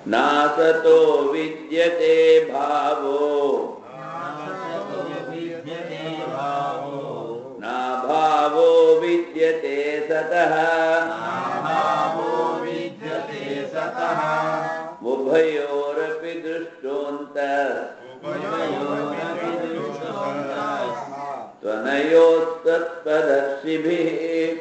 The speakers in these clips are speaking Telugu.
नासतो विद्यते भावो नासतो विद्यते भावो नाभावो विद्यते सतः नाभावो विद्यते सतः उभयोरपि दृष्टोऽन्तः उभयोरपि दृष्टोऽन्तः त्वनयोस्तत्पदर्शिभिः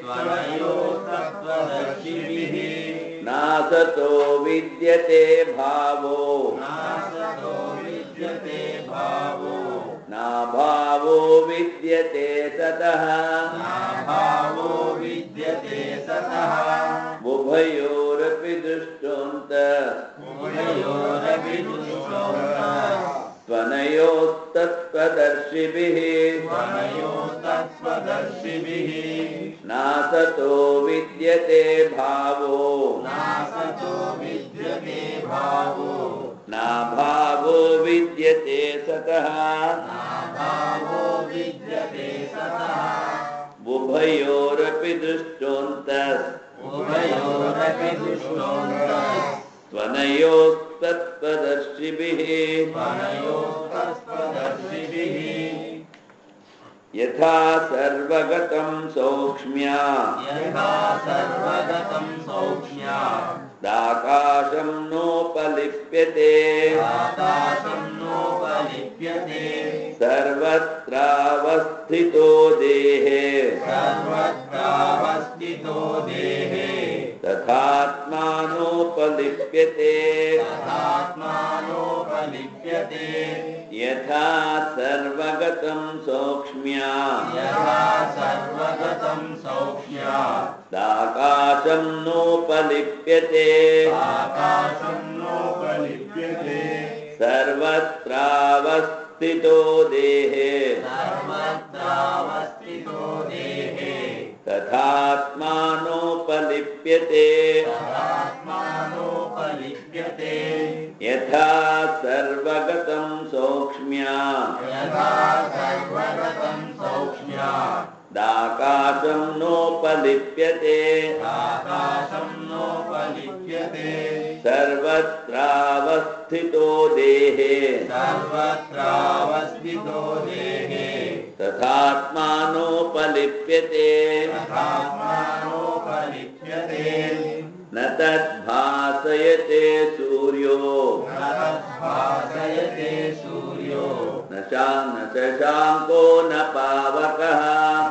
त्वनयोस्तत्त्वदर्शिभिः नासतो विद्यते भावो नासतो विद्यते भावो नाभावो विद्यते सतः नाभावो विद्यते सतः उभयोरपि दृष्टोऽन्तः उभयोरपि दृष्टोऽन्तः त्वनयोस्तत्पदर्शिभिः त्वनयोस्तत्त्वदर्शिभिः नासतो विद्यते भावो नासतो विद्यते भावो नाभावो विद्यते सतः नाभावो विद्यते सतः उभयोरपि दृष्टोऽन्तः उभयोरपि दृष्टोऽन्तः त्वनयोस्तत्पदर्शिभिः त्वनयोस्तत्त्वदर्शिभिः यथा सर्वगतं सौक्ष्म्या यथा सर्वगतं सौक्ष्म्या दाकाशं नोपलिप्यते आकाशं नोपलिप्यते सर्वत्रावस्थितो देहे सर्वत्रावस्थितो देहे तथात्मानोपलिप्यते तथात्मानोपलिप्यते यथा सर्वगतं सौक्ष्म्या यथा सर्वगतं सौक्ष्म्या दाकाशं नोपलिप्यते आकाशं नोपलिप्यते सर्वत्रावस्थितो देहे सर्वत्रावस्थितो देहे तथात्मानोपलिप्यते तथात्मानोपलिप्यते यथा सर्वगतं सौक्ष्म्या यथा सर्वगतं सौक्ष्म्या दाकाशं नोपलिप्यते आकाशं नोपलिप्यते सर्वत्रावस्थितो देहे सर्वत्रावस्थितो देहे तथात्मानोपलिप्यते तथात्मानोपलिप्यते न तद्भासयते सूर्यो न तद्भासयते सूर्यो न शा न शशाङ्को न पावकः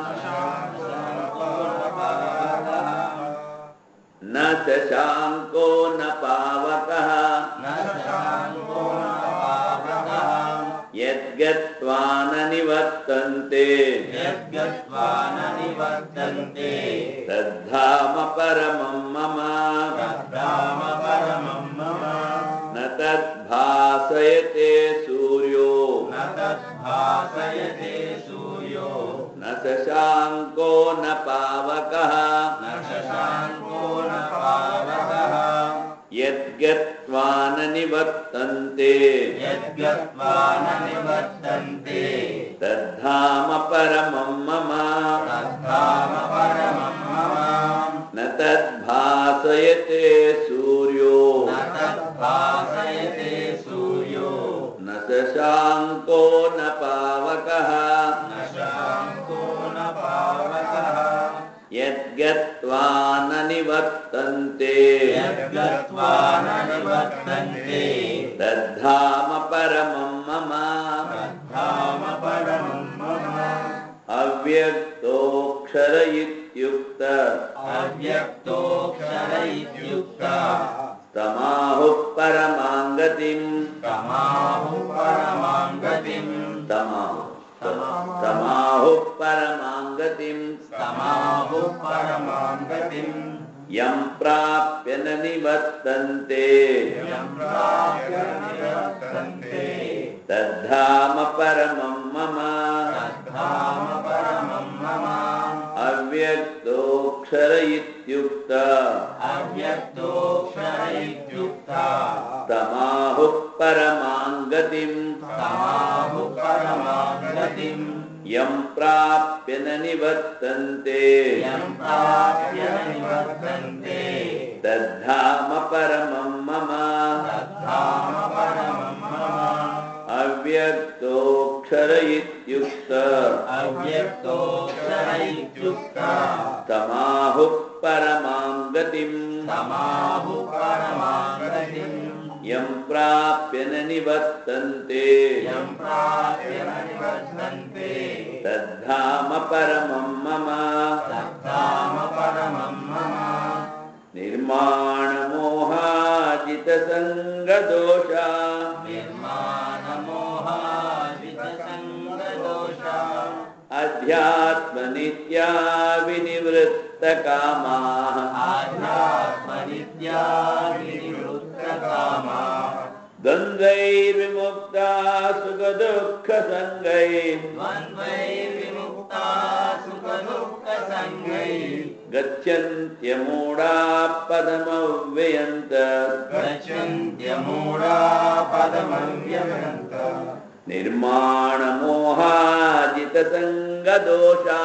न शशाङ्को न पावकः न शशाङ्को न पावकः यद्गत्वा न निवर्तन्ते यद्गत्वा न निवर्तन्ते तद्धाम परमं मम तद्धाम परमं मम न तद्भासयते सूर्यो न तद्भासयते सूर्यो न शशाङ्को न पावकः न शशाङ्को न पावकः यद्गत्वा न निवर्तन्ते यद्गत्वा न निवर्तन्ते तद्धाम परमं मम तद्धाम परमं मम न तद्भासयते सूर्यो न तद्भासयते सूर्यो न शशाङ्को न पावकः न शशाङ्को न पावकः यद्गत्वा न निवर्तन्ते यद्गत्वा न निवर्तन्ते तद्धाम परमं मम तद्धाम परमं मम अव्यक्तोऽक्षर इत्युक्त अव्यक्तोऽक्षर इत्युक्ता तमाहुः परमाङ्गतिम् तमाहु परमां गतिम् तमाहुः तमाहुः परमाङ्गतिम् तमाहु परमां गतिम् यं प्राप्य न निवर्तन्ते यं प्राप्य निवर्तन्ते तद्धाम परमं मम तद्धाम परमं मम अव्यक्तोऽक्षर इत्युक्त अव्यक्तोऽक्षर इत्युक्ता तमाहुः परमाङ्गतिम् तमाहु परमां गतिम् यं प्राप्य न निवर्तन्ते यं प्राप्य निवर्तन्ते तद्धाम परमं मम तद्धाम इत्युक्त अव्यक्तोऽक्षर इत्युक्ता तमाहुः परमां गतिम् समाहु परमां गतिम् यं प्राप्य न निवर्तन्ते यं प्राप्य न निवर्तन्ते तद्धाम परमं मम तद्धाम परमं मम निर्माणमोहाजितसङ्गदोषा निर्माणमोहाजितसङ्गदोषा अध्यात्मनित्या विनिवृत्तकामाः आध्यात्मनित्या विनिवृत्तकामा द्वन्द्वैर्विमुक्ता सुखदुःखसङ्गैः द्वन्द्वैर्विमुक्ता सुखदुःखसङ्गै गच्छन्त्यमूढा पदमव्ययन्त गच्छन्त्यमूढा पदमव्ययन्त निर्माणमोहाजितसङ्गदोषा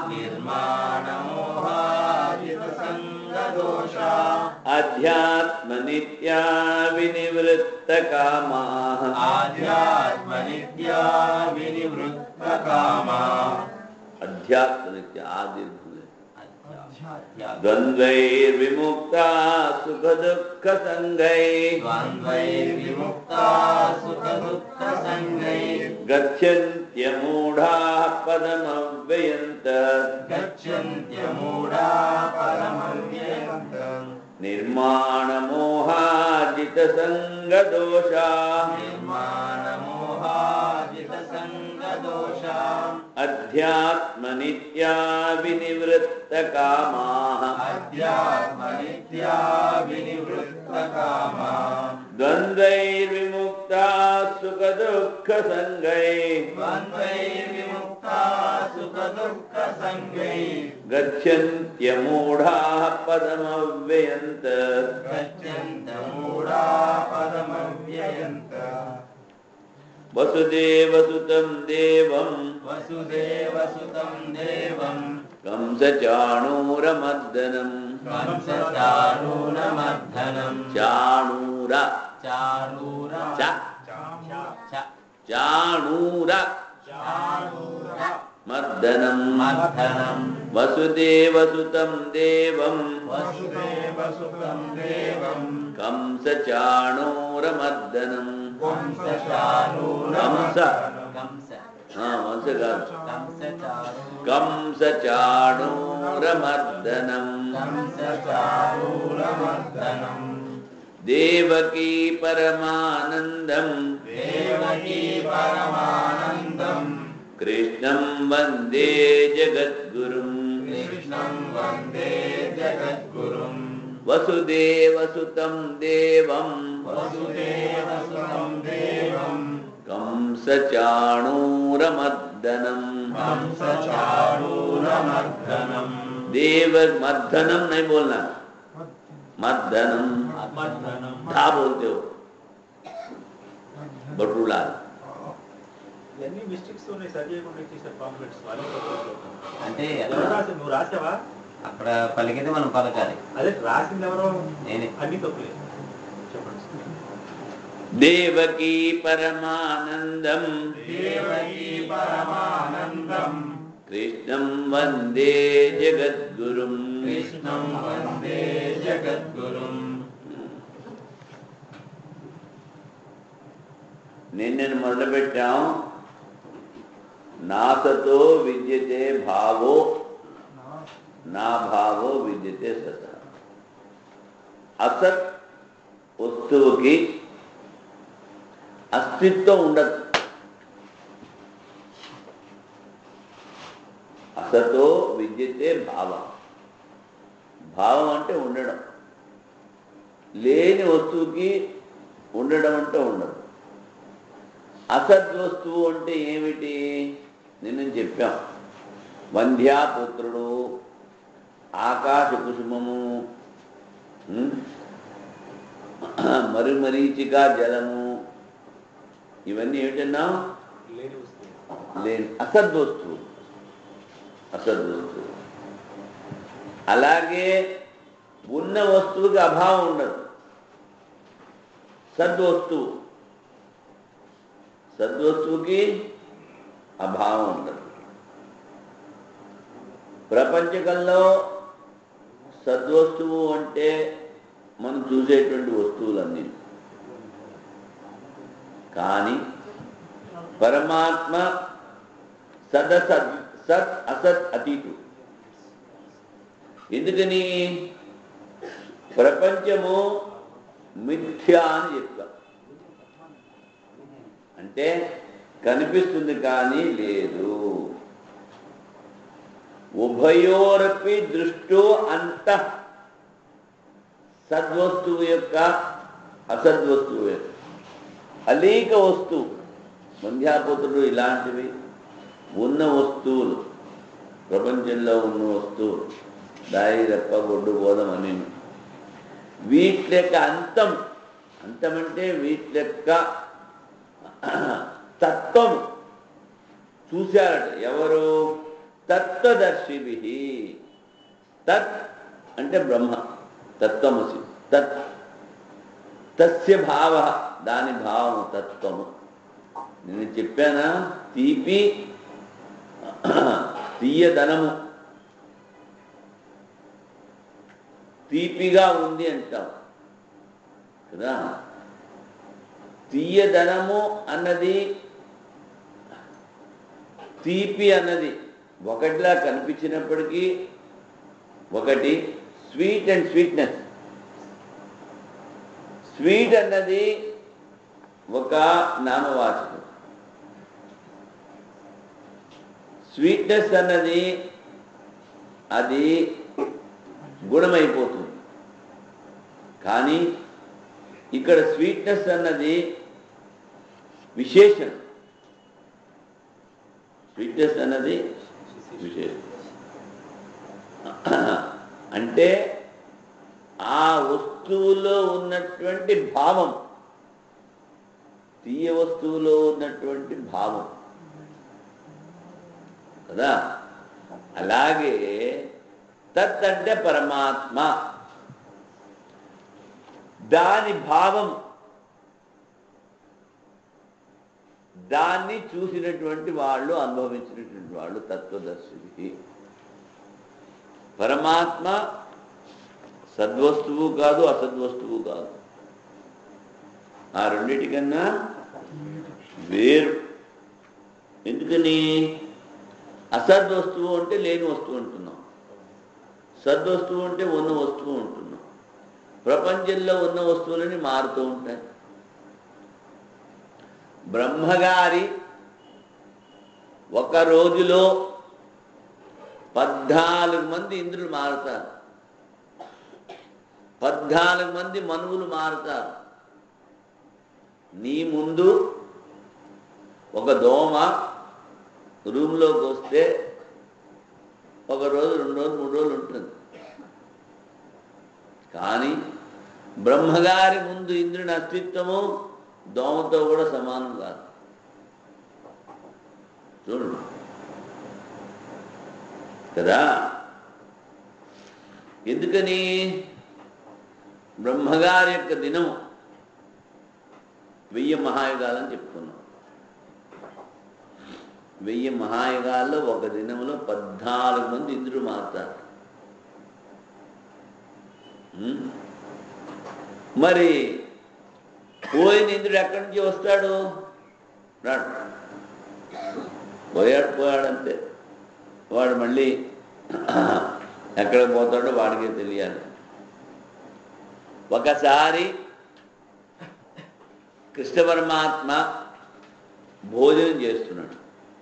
निर्माणमोहाजितसङ्गदोषा अध्यात्मनित्या विनिवृत्तकामाः आध्यात्मनित्या विनिवृत्तकामा अध्यात्मनित्य आदीर्घ अध्यात्म द्वन्द्वैर्विमुक्ता सुखदुःखसङ्गैः द्वन्द्वैर्विमुक्ता सुखदुःखसङ्गै गच्छन्त्यमूढाः पदमव्ययन्त गच्छन्त्यमूढा परमव्ययन्त निर्माणमोहाजितसङ्गदोषा निर्माणमोहाजितसङ्गदोषा अध्यात्मनित्या विनिवृत्तकामाः अध्यात्मनित्या विनिवृत्तकामा द्वन्द्वैर्विमुक्ता सुखदुःखसङ्गैः द्वन्द्वैर्विमुक्ता सुखदुःखसङ्गै गच्छन्त्यमूढाः पदमव्ययन्त गच्छन्तमूढा पदमव्ययन्त वसुदेवसुतं देवं वसुदेवसुतं देवं कंसचाणूरमर्दनम् कंसचारूणमर्दनं चाणूर चारूर च चाणूर मर्दनम् मर्दनं वसुदेवसुतं देवं वसुदेवसुतं देवं कंसचाणूरमर्दनम् कंसचारूणमर्दनं कंस हा वंश काదు कंसचारू कंसचाणूरमर्दनम् कंसचारूणमर्दनं देवकी परमानन्दम् देवकी परमानन्दम् कृष्णं वन्दे जगद्गुरुम् कृष्णं वन्दे जगद्गुरुम् वसुदेवसुतं देवं वसुदेवसुतं देवं कंसचाणूरमर्दनम् कंसचारूरमर्दनम् देव मर्दनम नहीं बोलना मर्दनम मर्दनम् था बोलते हो बटूलाल ఇవన్నీ మిస్టేక్స్ ఉన్నాయి సరి చేయకుండా ఇచ్చేసారు కాంప్లెక్స్ అంటే ఎవరు రాసి నువ్వు రాసావా అక్కడ పలికితే మనం పలకాలి అదే రాసింది ఎవరో నేనే అన్ని తప్పులే చెప్పండి देवकी परमानन्दम देवकी परमानन्दम् कृष्णं वन्दे जगद्गुरुम् कृष्णं वन्दे जगद्गुरुम् నిన్న మొదలు పెట్టాం నాసతో విద్యతే భావో నా భావో విద్యతే సత అసత్ వస్తువుకి అస్తిత్వం ఉండదు అసతో విద్యతే భావం భావం అంటే ఉండడం లేని వస్తువుకి ఉండడం అంటే ఉండదు అసద్వస్తువు అంటే ఏమిటి నిన్న చెప్పాం వంధ్యాపుత్రుడు ఆకాశ కుసుమము ఉం? మరి మరీచిక జలము ఇవన్నీ ఏమిటన్నా లేని వస్తువు లేని అసద్వస్తువు అసద్వస్తువు అలాగే ఉన్న వస్తువుకి అభావం ఉండదు సద్వస్తువు సద్వస్తువుకి అభావం ఉండదు ప్రపంచకంలో సద్వస్తువు అంటే మనం చూసేటువంటి వస్తువులన్నీ కానీ పరమాత్మ సదసత్ సత్ అసత్ అతీతు ఎందుకని ప్రపంచము మిథ్యా అని చెప్పా అంటే కనిపిస్తుంది కానీ లేదు ఉభయోరపి దృష్టో అంత సద్వస్తువు యొక్క అసద్వస్తువు యొక్క అనేక వస్తువు సంధ్యాపుత్రుడు ఇలాంటివి ఉన్న వస్తువులు ప్రపంచంలో ఉన్న వస్తువులు దారి రెప్ప గొడ్డు బోధం అని వీటి యొక్క అంతం అంతమంటే వీటి యొక్క తత్వం చూశారట ఎవరు తత్వదర్శిభి తత్ అంటే బ్రహ్మ తత్వమసి తత్ తస్య భావ దాని భావము తత్వము నేను చెప్పానా తీపి తీయదనము తీపిగా ఉంది అంటాం కదా తీయదనము అన్నది తీపి అన్నది ఒకటిలా కనిపించినప్పటికీ ఒకటి స్వీట్ అండ్ స్వీట్నెస్ స్వీట్ అన్నది ఒక నామవాచకం స్వీట్నెస్ అన్నది అది గుణమైపోతుంది కానీ ఇక్కడ స్వీట్నెస్ అన్నది విశేషం స్వీట్నెస్ అన్నది విశేషం అంటే ఆ వస్తువులో ఉన్నటువంటి భావం తీయ వస్తువులో ఉన్నటువంటి భావం కదా అలాగే తత్ అంటే పరమాత్మ దాని భావం దాన్ని చూసినటువంటి వాళ్ళు అనుభవించినటువంటి వాళ్ళు తత్వదర్శికి పరమాత్మ సద్వస్తువు కాదు అసద్వస్తువు కాదు ఆ రెండిటికన్నా వేరు ఎందుకని అసద్వస్తువు అంటే లేని వస్తువు అంటున్నాం సద్వస్తువు అంటే ఉన్న వస్తువు ఉంటున్నాం ప్రపంచంలో ఉన్న వస్తువులని మారుతూ ఉంటాయి బ్రహ్మగారి ఒక రోజులో పద్నాలుగు మంది ఇంద్రులు మారుతారు పద్నాలుగు మంది మనువులు మారుతారు నీ ముందు ఒక దోమ రూమ్లోకి వస్తే ఒక రోజు రెండు రోజులు మూడు రోజులు ఉంటుంది కానీ బ్రహ్మగారి ముందు ఇంద్రుని అస్తిత్వము దోమతో కూడా సమానం కాదు చూడండి కదా ఎందుకని బ్రహ్మగారి యొక్క దినం వెయ్యి మహాయుగాలని చెప్పుకున్నాం వెయ్యి మహాయుగాల్లో ఒక దినంలో పద్నాలుగు మంది ఇంద్రుడు మారుతారు ఉం? మరి పోయిన ఇంద్రుడు ఎక్కడి నుంచి వస్తాడు రాడు పోయాడు పోయాడంతే వాడు మళ్ళీ ఎక్కడ పోతాడో వాడికే తెలియాలి ఒకసారి కృష్ణ పరమాత్మ భోజనం చేస్తున్నాడు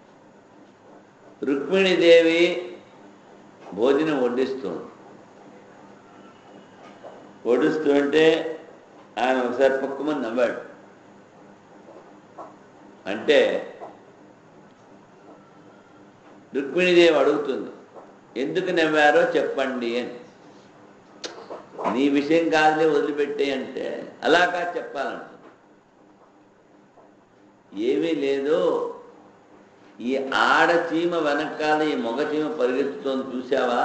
రుక్మిణీదేవి భోజనం వడ్డిస్తుంది వడ్డిస్తుంటే ఆయన ఒకసారి పక్కుమని నవ్వాడు అంటే రుక్మిణీదేవి అడుగుతుంది ఎందుకు నవ్వారో చెప్పండి అని నీ విషయం కాదులే వదిలిపెట్టే అంటే అలా కాదు చెప్పాలంట ఏమీ లేదు ఈ ఆడ చీమ వెనకాల ఈ మగ చీమ పరిగెత్తుతోంది చూసావా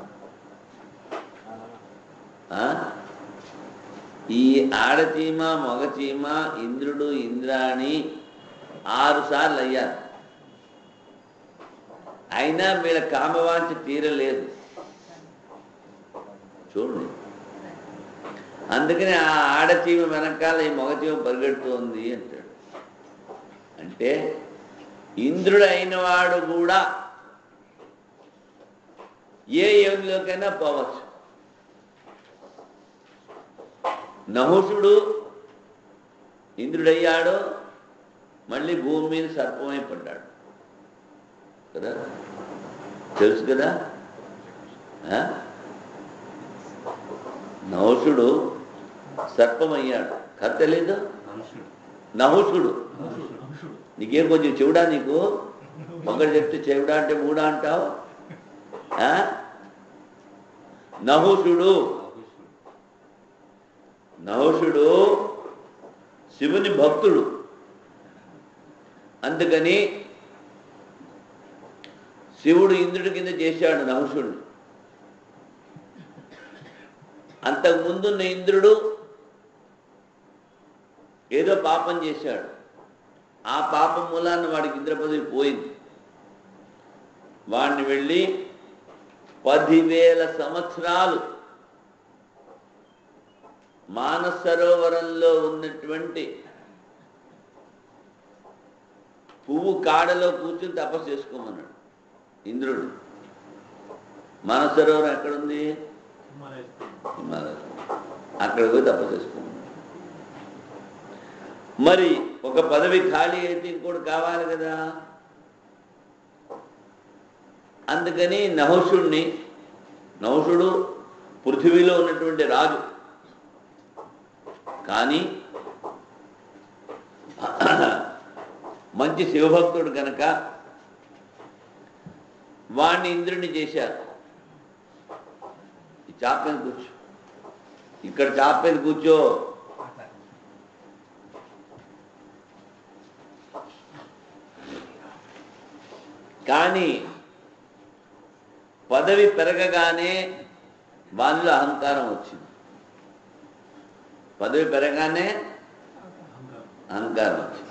ఆ? ఈ ఆడచీమ మగచీమ ఇంద్రుడు ఇంద్రాణి ఆరు సార్లు అయ్యారు అయినా వీళ్ళ కామవాంఛ తీరలేదు చూడండి అందుకని ఆ ఆడచీమ వెనకాల ఈ మగచీమ పరిగెడుతోంది అంటాడు అంటే ఇంద్రుడు అయిన వాడు కూడా ఏ యోనిలోకైనా పోవచ్చు నహుషుడు ఇంద్రుడయ్యాడు మళ్ళీ భూమి మీద సర్పమై పడ్డాడు కదా తెలుసు కదా ఆ? నహుషుడు సర్పమయ్యాడు కథ తెలీదు మనుషుడు నహుషుడు నీకేం కొంచెం చెవుడా నీకు ఒకటి చెప్తే చెవుడా అంటే మూడా అంటావు ఆ? నహుషుడు నహుషుడు శివుని భక్తుడు అందుకని శివుడు ఇంద్రుడి కింద చేశాడు నహుషుడిని అంతకు ముందున్న ఇంద్రుడు ఏదో పాపం చేశాడు ఆ పాపం మూలాన్ని వాడికి ఇంద్ర పదవి పోయింది వాడిని వెళ్ళి పదివేల సంవత్సరాలు మానస సరోవరంలో ఉన్నటువంటి పువ్వు కాడలో కూర్చుని తపస్సు చేసుకోమన్నాడు ఇంద్రుడు మానస సరోవరం ఎక్కడుంది హిమాలయ అక్కడ పోయి తపస్సు చేసుకోమన్నాడు మరి ఒక పదవి ఖాళీ అయితే ఇంకోటి కావాలి కదా అందుకని నహుషుణ్ణి నహుషుడు పృథివీలో ఉన్నటువంటి రాజు కానీ మంచి శివభక్తుడు కనుక వాణ్ణి ఇంద్రుడిని చేశారు ఈ చాప మీద కూర్చో ఇక్కడ చాప మీద కూర్చో కానీ పదవి పెరగగానే వాళ్ళలో అహంకారం వచ్చింది పదవి పెరగానే అహంకారం వచ్చింది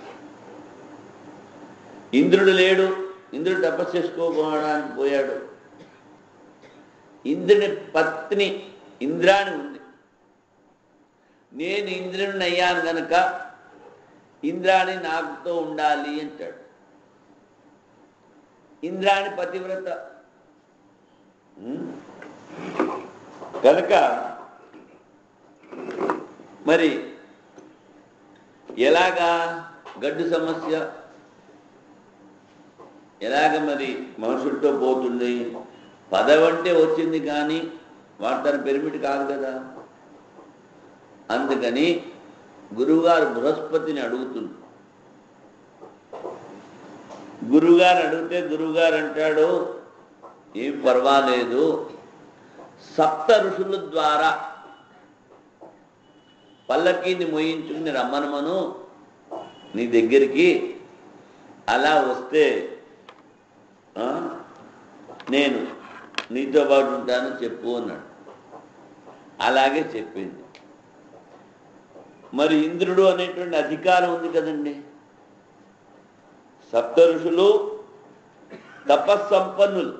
ఇంద్రుడు లేడు ఇంద్రుడు తపస్సు చేసుకోవడానికి పోయాడు ఇంద్రుని పత్ని ఇంద్రాణి ఉంది నేను ఇంద్రుడిని అయ్యాను గనక ఇంద్రాణి నాకుతో ఉండాలి అంటాడు ఇంద్రాణి పతివ్రత ఉం? కనుక మరి ఎలాగా గడ్డు సమస్య ఎలాగ మరి మనుషులతో పోతుంది పదవంటే వచ్చింది కానీ వాడు తన పెరిమిటి కాదు కదా అందుకని గురువుగారు బృహస్పతిని అడుగుతుంది గురువుగారు అడిగితే గురువుగారు అంటాడు ఏం పర్వాలేదు సప్త ఋషుల ద్వారా పల్లకీని మోయించుకుని రమ్మనమను నీ దగ్గరికి అలా వస్తే ఆ, నేను నీతో పాటు ఉంటాను చెప్పు అన్నాడు అలాగే చెప్పింది మరి ఇంద్రుడు అనేటువంటి అధికారం ఉంది కదండి సప్త ఋషులు తపస్సంపన్నులు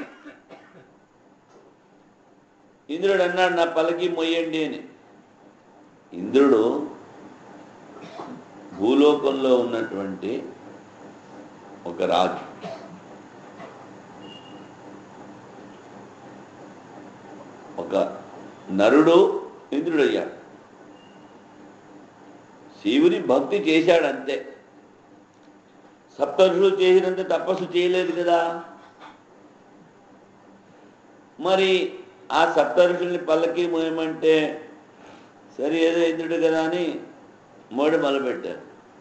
ఇంద్రుడు అన్నాడు నా పలకి మొయ్యండి అని ఇంద్రుడు భూలోకంలో ఉన్నటువంటి ఒక రాజు ఒక నరుడు ఇంద్రుడయ్యాడు శివుని భక్తి చేశాడు అంతే సప్తరుషులు చేసినంత తపస్సు చేయలేదు కదా మరి ఆ సప్తరుషుల్ని పల్లకి మోయమంటే సరే ఏదో ఇంద్రుడు కదా అని మోడి మొదలుపెట్టారు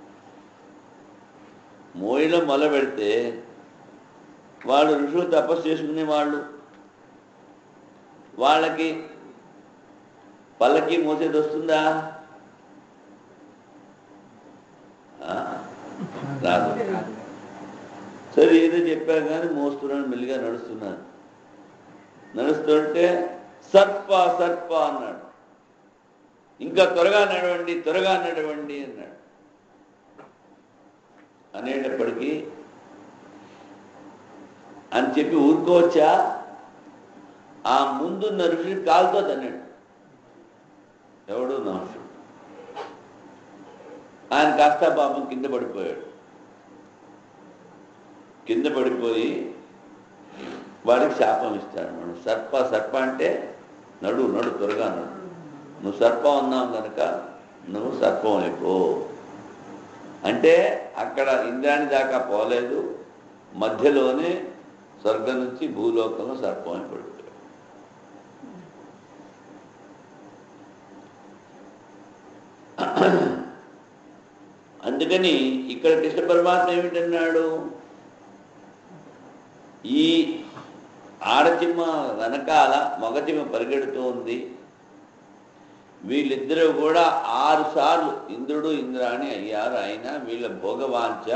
మోయిలో మొదలు పెడితే వాళ్ళు ఋషులు తపస్సు చేసుకునే వాళ్ళు వాళ్ళకి పల్లకి మోసేది వస్తుందా ఆ? రాదు సరే ఏదో చెప్పారు కానీ మోస్తున్నాను మెల్లిగా నడుస్తున్నాను నడుస్తుంటే సర్ప సర్ప అన్నాడు ఇంకా త్వరగా నడవండి త్వరగా నడవండి అన్నాడు అనేటప్పటికీ అని చెప్పి ఊరుకోవచ్చా ఆ ముందున్న ఋషి కాలుతో తన్నాడు ఎవడు నహుషుడు ఆయన కాస్త పాపం కింద పడిపోయాడు కింద పడిపోయి వాడికి శాపం ఇస్తాడు మనం సర్ప సర్ప అంటే నడు నడు త్వరగా నడు నువ్వు సర్పం ఉన్నావు కనుక నువ్వు సర్పం అయిపో అంటే అక్కడ ఇంద్రాణి దాకా పోలేదు మధ్యలోనే స్వర్గం నుంచి భూలోకంలో సర్పం అని పడిపోయాడు అందుకని ఇక్కడ కృష్ణ పరమాత్మ ఏమిటన్నాడు ఈ ఆడచిమ్మ వెనకాల మగచిమ్మ పరిగెడుతూ ఉంది వీళ్ళిద్దరూ కూడా ఆరు సార్లు ఇంద్రుడు ఇంద్రాణి అయ్యారు అయినా వీళ్ళ భోగవాంఛ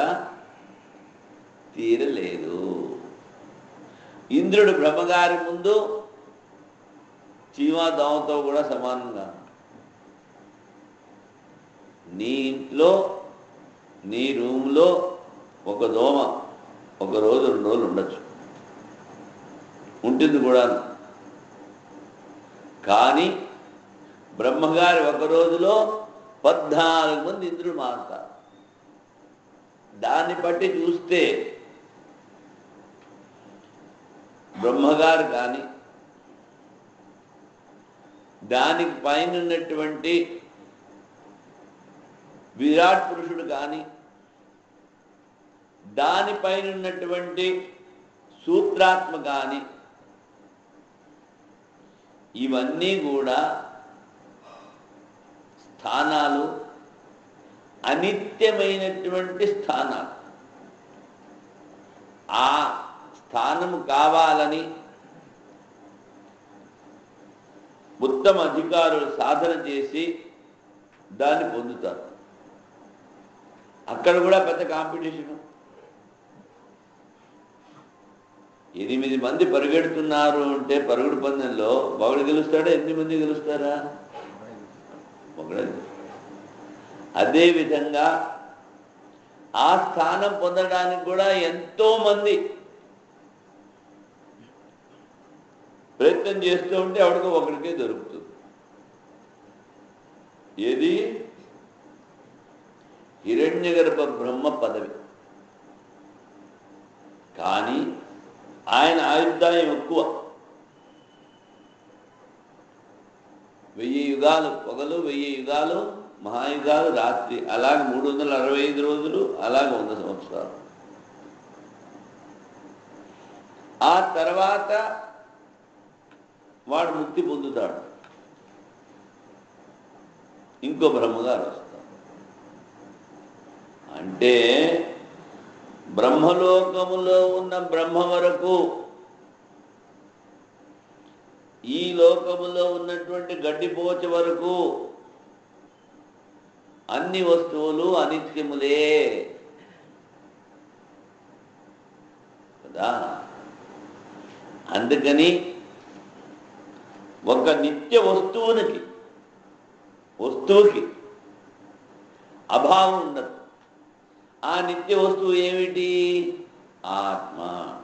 తీరలేదు ఇంద్రుడు బ్రహ్మగారి ముందు చీమా దోమతో కూడా సమానంగా నీ ఇంట్లో నీ రూమ్లో ఒక దోమ ఒక రోజు రెండు రోజులు ఉండొచ్చు ఉంటుంది కూడా కానీ బ్రహ్మగారి ఒక రోజులో పద్నాలుగు మంది ఇంద్రుడు మారుతారు దాన్ని బట్టి చూస్తే బ్రహ్మగారు కానీ దానికి పైన ఉన్నటువంటి విరాట్ పురుషుడు కానీ దానిపైన ఉన్నటువంటి సూత్రాత్మ కానీ ఇవన్నీ కూడా స్థానాలు అనిత్యమైనటువంటి స్థానాలు ఆ స్థానము కావాలని ఉత్తమ అధికారులు సాధన చేసి దాన్ని పొందుతారు అక్కడ కూడా పెద్ద కాంపిటీషను ఎనిమిది మంది పరిగెడుతున్నారు అంటే పరుగుడు పందెంలో ఒకడు గెలుస్తాడా ఎనిమిది మంది గెలుస్తారా ఒకడే అదే విధంగా ఆ స్థానం పొందడానికి కూడా ఎంతో మంది ప్రయత్నం చేస్తూ ఉంటే ఎవడికో ఒకడికే దొరుకుతుంది ఏది హిరణ్యగర్భ బ్రహ్మ పదవి కానీ ఆయన ఆయుర్దాయం ఎక్కువ వెయ్యి యుగాలు పొగలు వెయ్యి యుగాలు మహాయుగాలు రాత్రి అలాగే మూడు వందల అరవై ఐదు రోజులు అలాగే వంద సంవత్సరాలు ఆ తర్వాత వాడు ముక్తి పొందుతాడు ఇంకో బ్రహ్మగారు వస్తారు అంటే బ్రహ్మలోకములో ఉన్న బ్రహ్మ వరకు ఈ లోకములో ఉన్నటువంటి గడ్డిపోచ వరకు అన్ని వస్తువులు అనిత్యములే కదా అందుకని ఒక నిత్య వస్తువునికి వస్తువుకి అభావం ఉండదు ఆ నిత్య వస్తువు ఏమిటి ఆత్మ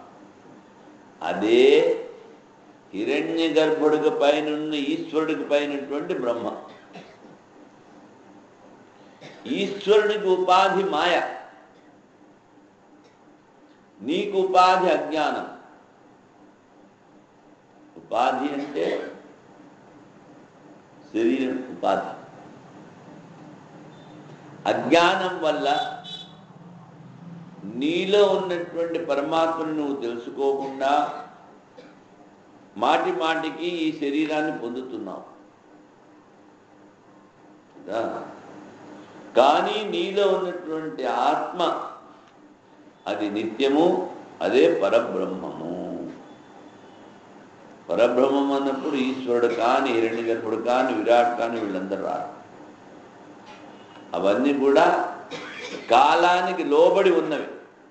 అదే హిరణ్య గర్భుడికి పైన ఈశ్వరుడికి పైనటువంటి బ్రహ్మ ఈశ్వరుడికి ఉపాధి మాయ నీకు ఉపాధి అజ్ఞానం ఉపాధి అంటే శరీరం ఉపాధి అజ్ఞానం వల్ల నీలో ఉన్నటువంటి పరమాత్మను నువ్వు తెలుసుకోకుండా మాటి మాటికి ఈ శరీరాన్ని పొందుతున్నావు కదా కానీ నీలో ఉన్నటువంటి ఆత్మ అది నిత్యము అదే పరబ్రహ్మము పరబ్రహ్మం అన్నప్పుడు ఈశ్వరుడు కాని హిరణ్య గర్భుడు కాని విరాట్ కాని వీళ్ళందరూ రారు అవన్నీ కూడా కాలానికి లోబడి ఉన్నవి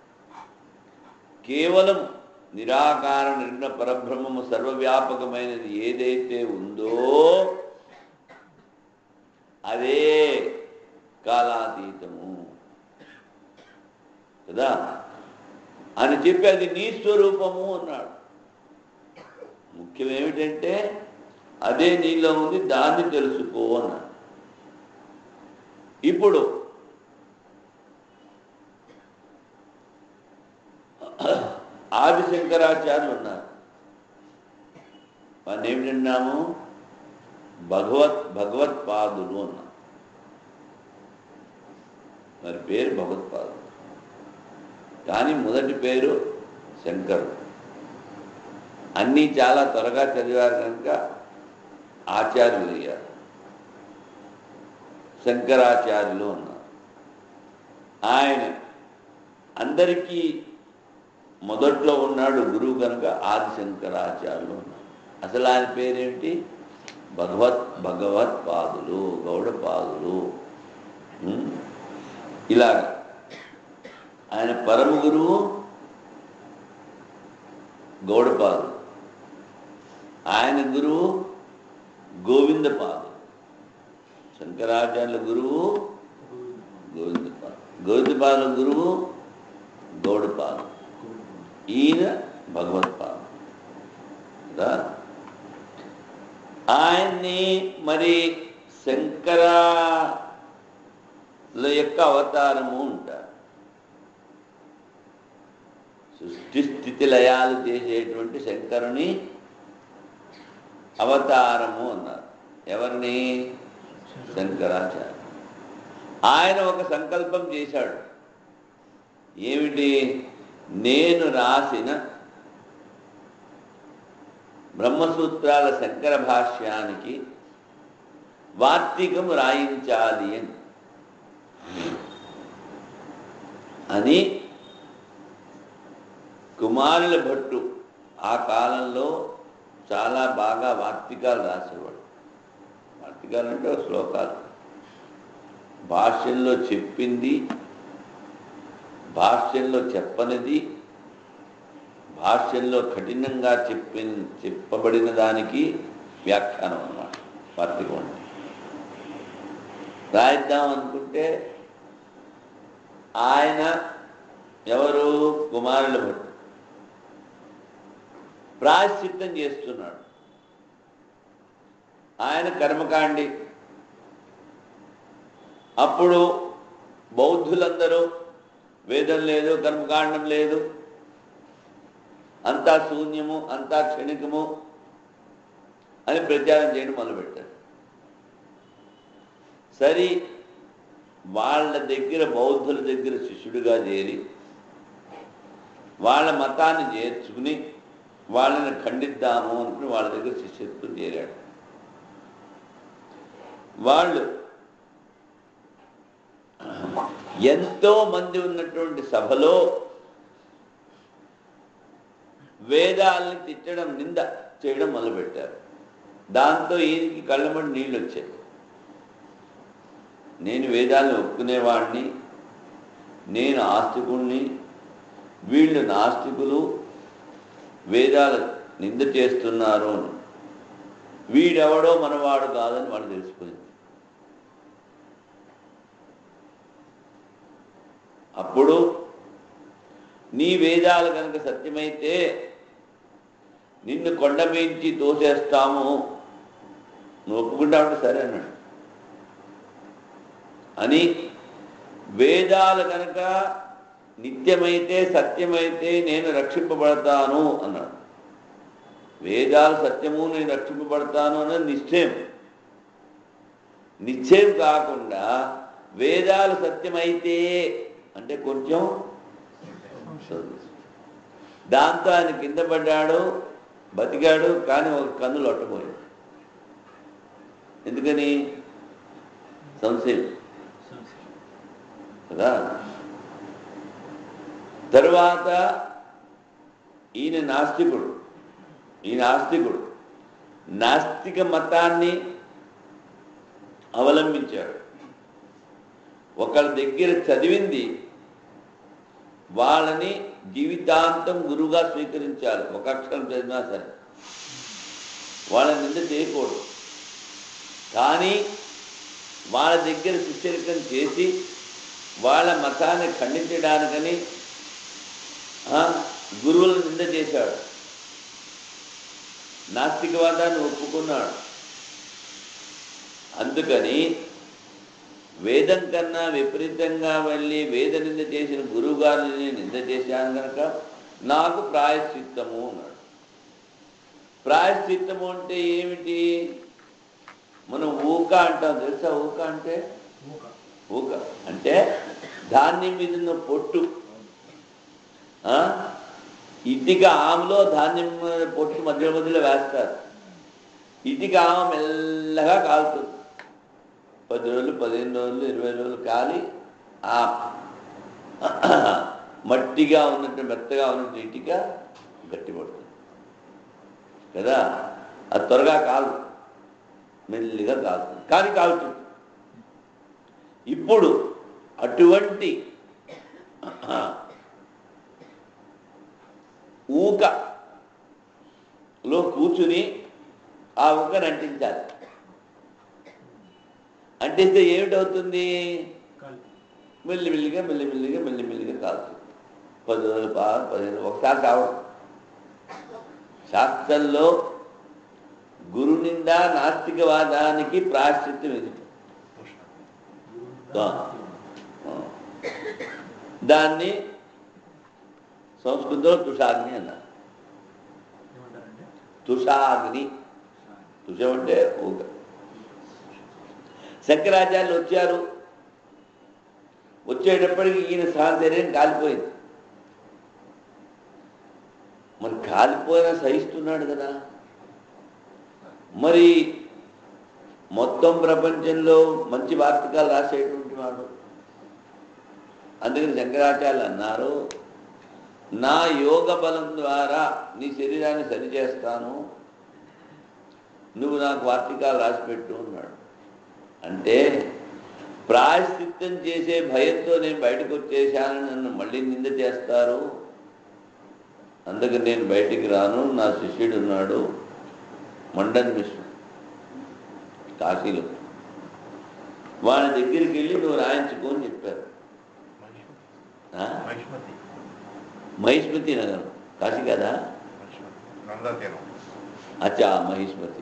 కేవలం నిరాకార నిర్ణ పరబ్రహ్మము సర్వవ్యాపకమైనది ఏదైతే ఉందో అదే కాలాతీతము కదా అని చెప్పి అది నీ స్వరూపము అన్నాడు ముఖ్యం ఏమిటంటే అదే నీలో ఉంది దాన్ని తెలుసుకో అన్నాడు ఇప్పుడు ఆదిశంకరాచార్యులు ఉన్నారు వాడిని ఏమి విన్నాము భగవత్ భగవత్పాదులు అన్నాం మరి పేరు భగవత్పాదులు కానీ మొదటి పేరు శంకరుడు అన్నీ చాలా త్వరగా చదివారు కనుక ఆచార్యులు అయ్యారు శంకరాచార్యులు ఉన్నారు ఆయన అందరికీ మొదట్లో ఉన్నాడు గురువు కనుక ఆది శంకరాచార్యులు ఉన్నారు అసలు ఆయన పేరేమిటి భగవత్ భగవత్పాదులు గౌడపాదులు ఉం? ఇలాగ ఆయన పరమ గురువు గౌడపాదు ఆయన గురువు గోవిందపాదు శంకరాచార్యుల గురువు గోవిందపాదు గోవిందపాదుల గురువు గౌడపాదు ఈయన భగవత్పాదు కదా ఆయన్ని మరి శంకరాల యొక్క అవతారము ఉంటారు సృష్టి స్థితి లయాలు చేసేటువంటి శంకరుని అవతారము అన్నారు ఎవరిని శంకరాచార్య ఆయన ఒక సంకల్పం చేశాడు ఏమిటి నేను రాసిన బ్రహ్మసూత్రాల శంకర భాష్యానికి వార్తికం రాయించాలి అని అని కుమారుల భట్టు ఆ కాలంలో చాలా బాగా వార్తికాలు రాసేవాడు వార్తికాలు అంటే ఒక శ్లోకాలు భాష్యంలో చెప్పింది భాష్యంలో చెప్పనిది భాష్యంలో కఠినంగా చెప్పిన చెప్పబడిన దానికి వ్యాఖ్యానం అన్నమాట వార్తికం అంటే రాయిద్దాం అనుకుంటే ఆయన ఎవరు కుమారుల భట్టు ప్రాయశ్చిత్తం చేస్తున్నాడు ఆయన కర్మకాండి అప్పుడు బౌద్ధులందరూ వేదం లేదు కర్మకాండం లేదు అంతా శూన్యము అంతా క్షణికము అని ప్రచారం చేయడం మొదలుపెట్టారు సరి వాళ్ళ దగ్గర బౌద్ధుల దగ్గర శిష్యుడిగా చేరి వాళ్ళ మతాన్ని చేర్చుకుని వాళ్ళని ఖండిద్దాము అనుకుని వాళ్ళ దగ్గర శిష్యత్వం చేరాడు వాళ్ళు ఎంతో మంది ఉన్నటువంటి సభలో వేదాలని తిట్టడం నింద చేయడం మొదలుపెట్టారు దాంతో ఈయనకి కళ్ళమడి నీళ్ళు వచ్చాయి నేను వేదాలను ఒప్పుకునేవాడిని నేను ఆస్తికుణ్ణి వీళ్ళు నాస్తికులు వేదాలు నింద చేస్తున్నారు అని వీడెవడో మనవాడు కాదని వాడు తెలిసిపోయింది అప్పుడు నీ వేదాలు కనుక సత్యమైతే నిన్ను కొండ మించి తోసేస్తాము నువ్వు ఒప్పుకుంటావంటే సరే అన్నాడు అని వేదాలు కనుక నిత్యమైతే సత్యమైతే నేను రక్షింపబడతాను అన్నాడు వేదాలు సత్యము నేను రక్షింపబడతాను అన్నది నిశ్చయం నిశ్చయం కాకుండా వేదాలు సత్యమైతే అంటే కొంచెం దాంతో ఆయన కింద పడ్డాడు బతికాడు కానీ ఒక కన్నులు ఒట్టపోయాడు ఎందుకని సంశయం కదా తరువాత ఈయన నాస్తికుడు ఈయన ఆస్తికుడు నాస్తిక మతాన్ని అవలంబించాడు ఒకళ్ళ దగ్గర చదివింది వాళ్ళని జీవితాంతం గురువుగా స్వీకరించాలి ఒక అక్షరం చదివినా సరే వాళ్ళని నింద చేయకూడదు కానీ వాళ్ళ దగ్గర శిష్యరికం చేసి వాళ్ళ మతాన్ని ఖండించడానికని ఆ, గురువులను నింద చేశాడు నాస్తికవాదాన్ని ఒప్పుకున్నాడు అందుకని వేదం కన్నా విపరీతంగా వెళ్ళి వేద నింద చేసిన గురువు గారిని నింద చేశాను కనుక నాకు ప్రాయశ్చిత్తము అన్నాడు ప్రాయశ్చిత్తము అంటే ఏమిటి మనం ఊక అంటాం తెలుసా ఊక అంటే ఊక అంటే ధాన్యం మీద ఉన్న పొట్టు ఆ? ఇటుక ఆమెలో ధాన్యం మీద పొట్టు మధ్య మధ్యలో వేస్తారు ఇటుక ఆమె మెల్లగా కాలుతుంది పది రోజులు పదిహేను రోజులు ఇరవై రోజులు కాలి ఆ మట్టిగా ఉన్నట్టు మెత్తగా ఉన్నట్టు ఇటుక గట్టిపడుతుంది కదా అది త్వరగా కాదు మెల్లిగా కాలుతుంది కానీ కాలుతుంది ఇప్పుడు అటువంటి ఊకలో కూర్చుని ఆ ఊకను అంటించాలి అంటిస్తే ఏమిటవుతుంది మెల్లిమెల్లిగా మెల్లిమెల్లిగా మెల్లిమెల్లిగా కాలుతుంది పది రోజులు బాగా పదిహేను ఒకసారి కావడం శాస్త్రంలో గురు నిండా నాస్తికవాదానికి ప్రాశ్చిత్యం ఇది ఆ. ఆ. దాన్ని సంస్కృతంలో తుషాగ్ని అన్నారు ఏమంటారంటే తుషాగ్ని తుషం అంటే ఊక శంకరాచార్యులు వచ్చారు వచ్చేటప్పటికి ఈయన సాంతర్యం కాలిపోయింది మరి కాలిపోయినా సహిస్తున్నాడు కదా మరి మొత్తం ప్రపంచంలో మంచి వార్తకాలు రాసేటువంటి వాడు అందుకని శంకరాచార్యులు అన్నారు నా యోగ బలం ద్వారా నీ శరీరాన్ని సరిచేస్తాను నువ్వు నాకు వార్తికాలు రాసిపెట్టు అన్నాడు అంటే ప్రాయశ్చిత్తం చేసే భయంతో నేను బయటకు వచ్చేసాను నన్ను మళ్ళీ నింద చేస్తారు అందుకని నేను బయటికి రాను నా శిష్యుడు ఉన్నాడు మండన్ మిశ్రుడు కాశీలో వాడి దగ్గరికి వెళ్ళి నువ్వు రాయించుకో అని చెప్పారు ఆ? మహిష్మతి మహిష్మతి నగరం కాశీ కదా నందతీరం అచ్చా మహిష్మతి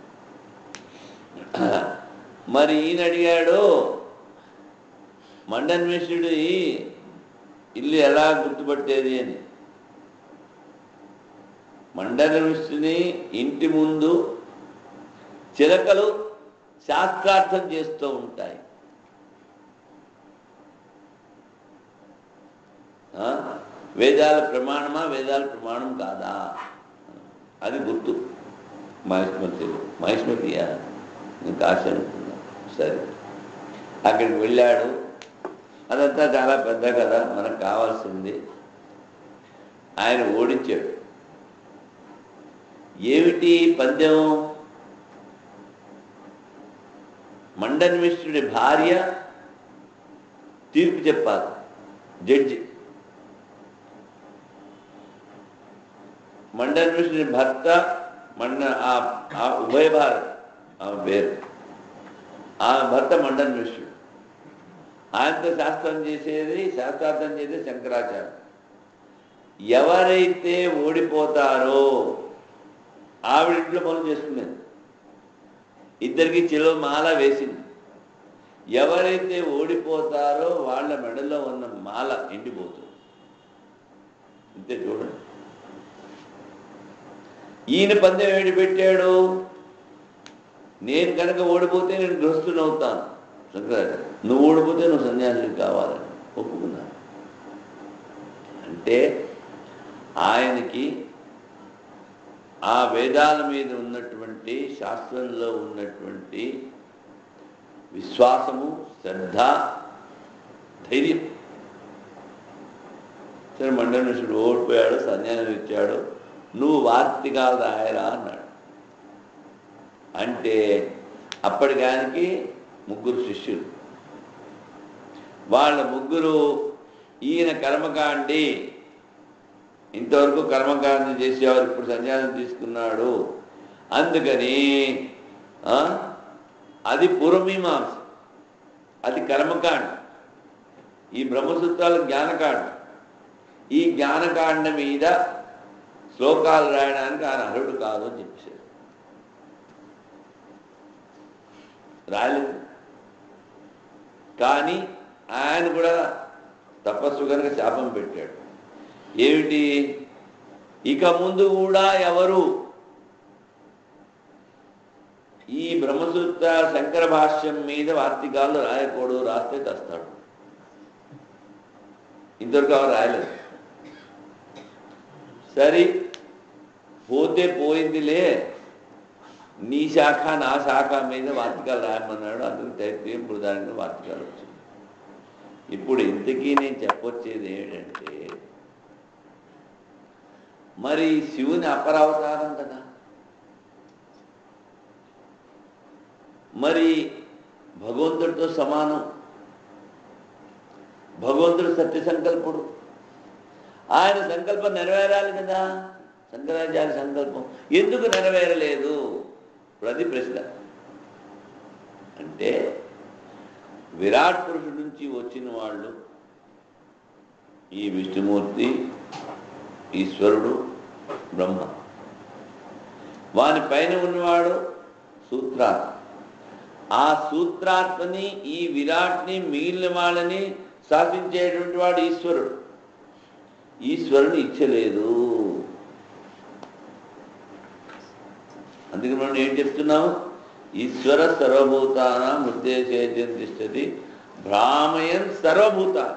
మరి ఈయన అడిగాడు మండన్మేషుడి ఇల్లు ఎలా గుర్తుపట్టేది అని మండనమిష్యుని ఇంటి ముందు చిలకలు శాస్త్రార్థం చేస్తూ ఉంటాయి ఆ? వేదాల ప్రమాణమా వేదాల ప్రమాణం కాదా అది గుర్తు మహిష్మతి మహిష్మతియా నేను కాశీ అనుకున్నా సరే అక్కడికి వెళ్ళాడు అదంతా చాలా పెద్ద కథ మనకు కావాల్సింది ఆయన ఓడించాడు ఏమిటి పందెం మండన్మిష్ఠుడి భార్య తీర్పు చెప్పాలి జడ్జి మండన్మిష్ఠుడి భర్త మండ ఆ- ఆ ఉభయ భారత్ ఆమె పేరు ఆమె భర్త మండన్మిష్ఠుడు ఆయనతో శాస్త్రం చేసేది శాస్త్రార్థం చేసేది శంకరాచార్య ఎవరైతే ఓడిపోతారో ఆవిడ ఇంట్లో పనులు చేసుకునేది ఇద్దరికి చిలో మాల వేసింది ఎవరైతే ఓడిపోతారో వాళ్ళ మెడలో ఉన్న మాల ఎండిపోతుంది అంతే చూడండి ఈయన పందెం ఏడి పెట్టాడు నేను కనుక ఓడిపోతే నేను గ్రస్తుని అవుతాను శంకరాచార్య నువ్వు ఓడిపోతే నువ్వు సన్యాసి కావాలని ఒప్పుకున్నాను అంటే ఆయనకి ఆ వేదాల మీద ఉన్నటువంటి శాస్త్రంలో ఉన్నటువంటి విశ్వాసము శ్రద్ధ ధైర్యం సరే మండనుషుడు ఓడిపోయాడు సన్యాసం ఇచ్చాడు నువ్వు వార్తికాలు రాయరా అన్నాడు అంటే అప్పటికానికి ముగ్గురు శిష్యులు వాళ్ళ ముగ్గురు ఈయన కర్మకాండి ఇంతవరకు కర్మకాండ చేసేవారు ఇప్పుడు సన్యాసం తీసుకున్నాడు అందుకని ఆ, అది పూర్వమీమాంస అది కర్మకాండ ఈ బ్రహ్మసూత్రాలు జ్ఞానకాండ ఈ జ్ఞానకాండ మీద శ్లోకాలు రాయడానికి ఆయన అర్హుడు కాదు అని చెప్పేశారు రాయలేదు కానీ ఆయన కూడా తపస్సు కనుక శాపం పెట్టాడు ఏమిటి ఇక ముందు కూడా ఎవరు ఈ బ్రహ్మసూత్ర శంకర భాష్యం మీద వార్తికాలు రాయకూడదు రాస్తే తెస్తాడు ఇంతవరకు ఎవరు రాయలేదు సరే పోతే పోయిందిలే నీ శాఖ నా శాఖ మీద వార్తికాలు రాయమన్నాడు అందుకు తైత్రీయం బృదానికి వార్తికాలు వచ్చింది ఇప్పుడు ఇంతకీ నేను చెప్పొచ్చేది ఏంటంటే మరి శివుని అపరావతారం కదా మరి భగవంతుడితో సమానం భగవంతుడు సత్య సంకల్పుడు ఆయన సంకల్పం నెరవేరాలి కదా శంకరాచార్య సంకల్పం ఎందుకు నెరవేరలేదు ప్రతి ప్రశ్న అంటే విరాట్ పురుషుడి నుంచి వచ్చిన వాళ్ళు ఈ విష్ణుమూర్తి ఈశ్వరుడు బ్రహ్మ వాని పైన ఉన్నవాడు సూత్రాత్మ ఆ సూత్రాత్మని ఈ విరాట్ని మిగిలిన వాళ్ళని శాసించేటువంటి వాడు ఈశ్వరుడు ఈశ్వరుని ఇచ్చలేదు అందుకే మనం ఏం చెప్తున్నాం ఈశ్వర సర్వభూతాన ఉద్దేశేద్యం తిష్టది భ్రామయన్ సర్వభూతాలు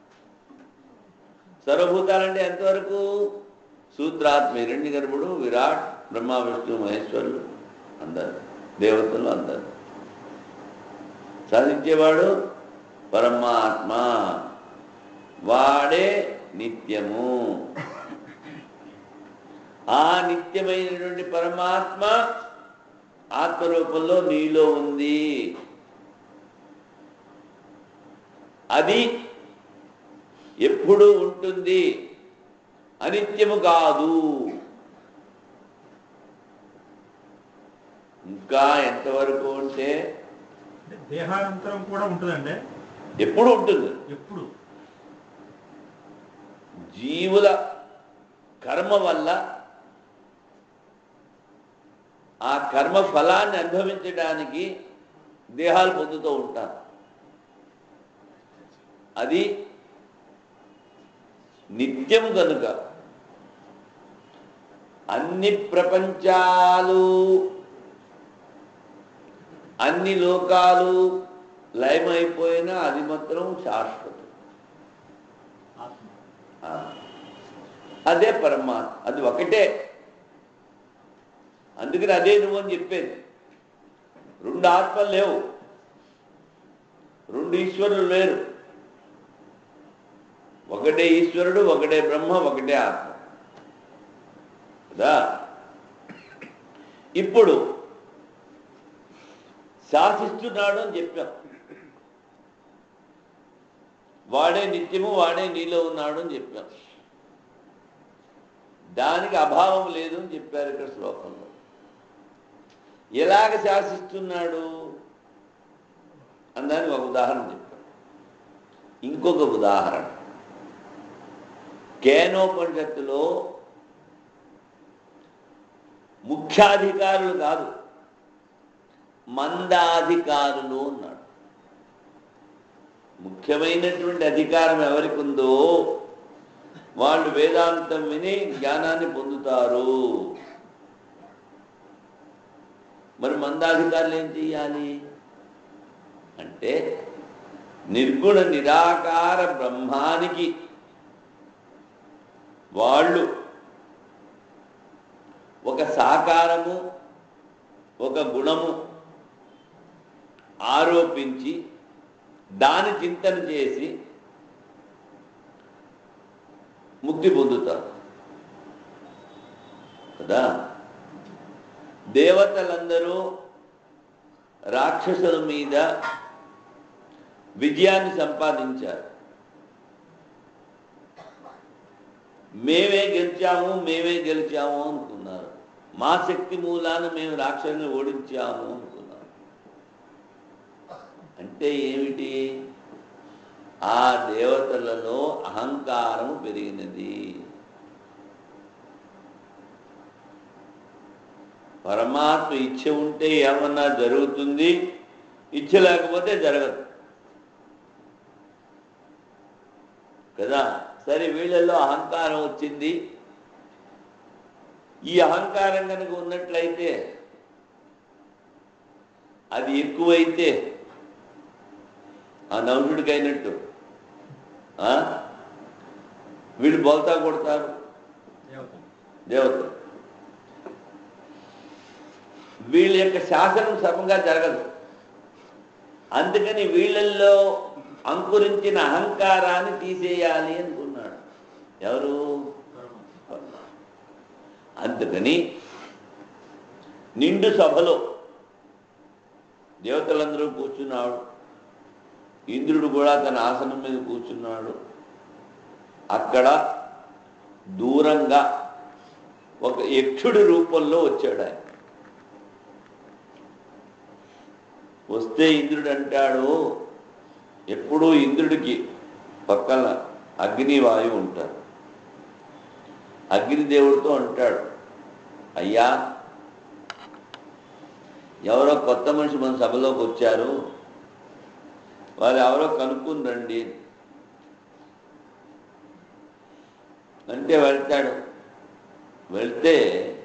సర్వభూతాలంటే ఎంతవరకు సూత్రాత్మ హిరణ్య గర్భుడు విరాట్ బ్రహ్మ విష్ణు మహేశ్వరులు అందరు దేవతలు అందరు సాధించేవాడు పరమాత్మ వాడే నిత్యము ఆ నిత్యమైనటువంటి పరమాత్మ ఆత్మరూపంలో నీలో ఉంది అది ఎప్పుడు ఉంటుంది అనిత్యము కాదు ఇంకా ఎంతవరకు అంటే అంటే దేహానంతరం కూడా ఉంటుందండి ఎప్పుడు ఉంటుంది ఎప్పుడు జీవుల కర్మ వల్ల ఆ కర్మ ఫలాన్ని అనుభవించడానికి దేహాలు పొందుతూ ఉంటారు అది నిత్యం కనుక అన్ని ప్రపంచాలు అన్ని లోకాలు లయమైపోయినా అది మాత్రం శాశ్వతం ఆ. అదే పరమాత్మ అది ఒకటే అందుకని అదే నువ్వు అని చెప్పేది రెండు ఆత్మలు లేవు రెండు ఈశ్వరులు లేరు ఒకటే ఈశ్వరుడు ఒకటే బ్రహ్మ ఒకటే ఆత్మ కదా ఇప్పుడు శాసిస్తున్నాడు అని చెప్పాం వాడే నిత్యము వాడే నీలో ఉన్నాడు అని చెప్పాం దానికి అభావం లేదు అని చెప్పారు ఇక్కడ శ్లోకంలో ఎలాగ శాసిస్తున్నాడు అందానికి ఒక ఉదాహరణ చెప్పాం ఇంకొక ఉదాహరణ కేనోపనిషత్తులో ముఖ్యాధికారులు కాదు మందాధికారులు ఉన్నాడు ముఖ్యమైనటువంటి అధికారం ఎవరికి ఉందో వాళ్ళు వేదాంతం విని జ్ఞానాన్ని పొందుతారు మరి మందాధికారులు ఏం చెయ్యాలి అంటే నిర్గుణ నిరాకార బ్రహ్మానికి వాళ్ళు ఒక సాకారము ఒక గుణము ఆరోపించి దాని చింతన చేసి ముక్తి పొందుతారు కదా దేవతలందరూ రాక్షసుల మీద విజయాన్ని సంపాదించారు మేమే గెలిచాము మేమే గెలిచాము అనుకున్నారు మా శక్తి మూలాన మేము రాక్షసుని ఓడించాము అనుకున్నారు అంటే ఏమిటి ఆ దేవతలలో అహంకారము పెరిగినది పరమాత్మ ఇచ్చ ఉంటే ఏమన్నా జరుగుతుంది ఇచ్చ లేకపోతే జరగదు కదా సరే వీళ్ళల్లో అహంకారం వచ్చింది ఈ అహంకారం కనుక ఉన్నట్లయితే అది ఎక్కువైతే ఆ నవనుడికి అయినట్టు ఆ? వీళ్ళు బోల్తా కొడతారు దేవతలు వీళ్ళ యొక్క శాసనం సమంగా జరగదు అందుకని వీళ్ళల్లో అంకురించిన అహంకారాన్ని తీసేయాలి అనుకున్నాడు ఎవరు అందుకని నిండు సభలో దేవతలందరూ కూర్చున్నాడు ఇంద్రుడు కూడా తన ఆసనం మీద కూర్చున్నాడు అక్కడ దూరంగా ఒక యక్షుడి రూపంలో వచ్చాడు ఆయన వస్తే ఇంద్రుడు అంటాడు ఎప్పుడూ ఇంద్రుడికి పక్కన అగ్నివాయువు ఉంటారు అగ్నిదేవుడితో అంటాడు అయ్యా ఎవరో కొత్త మనిషి మన సభలోకి వచ్చారు వారు ఎవరో కనుక్కుని రండి అంటే వెళ్తాడు వెళ్తే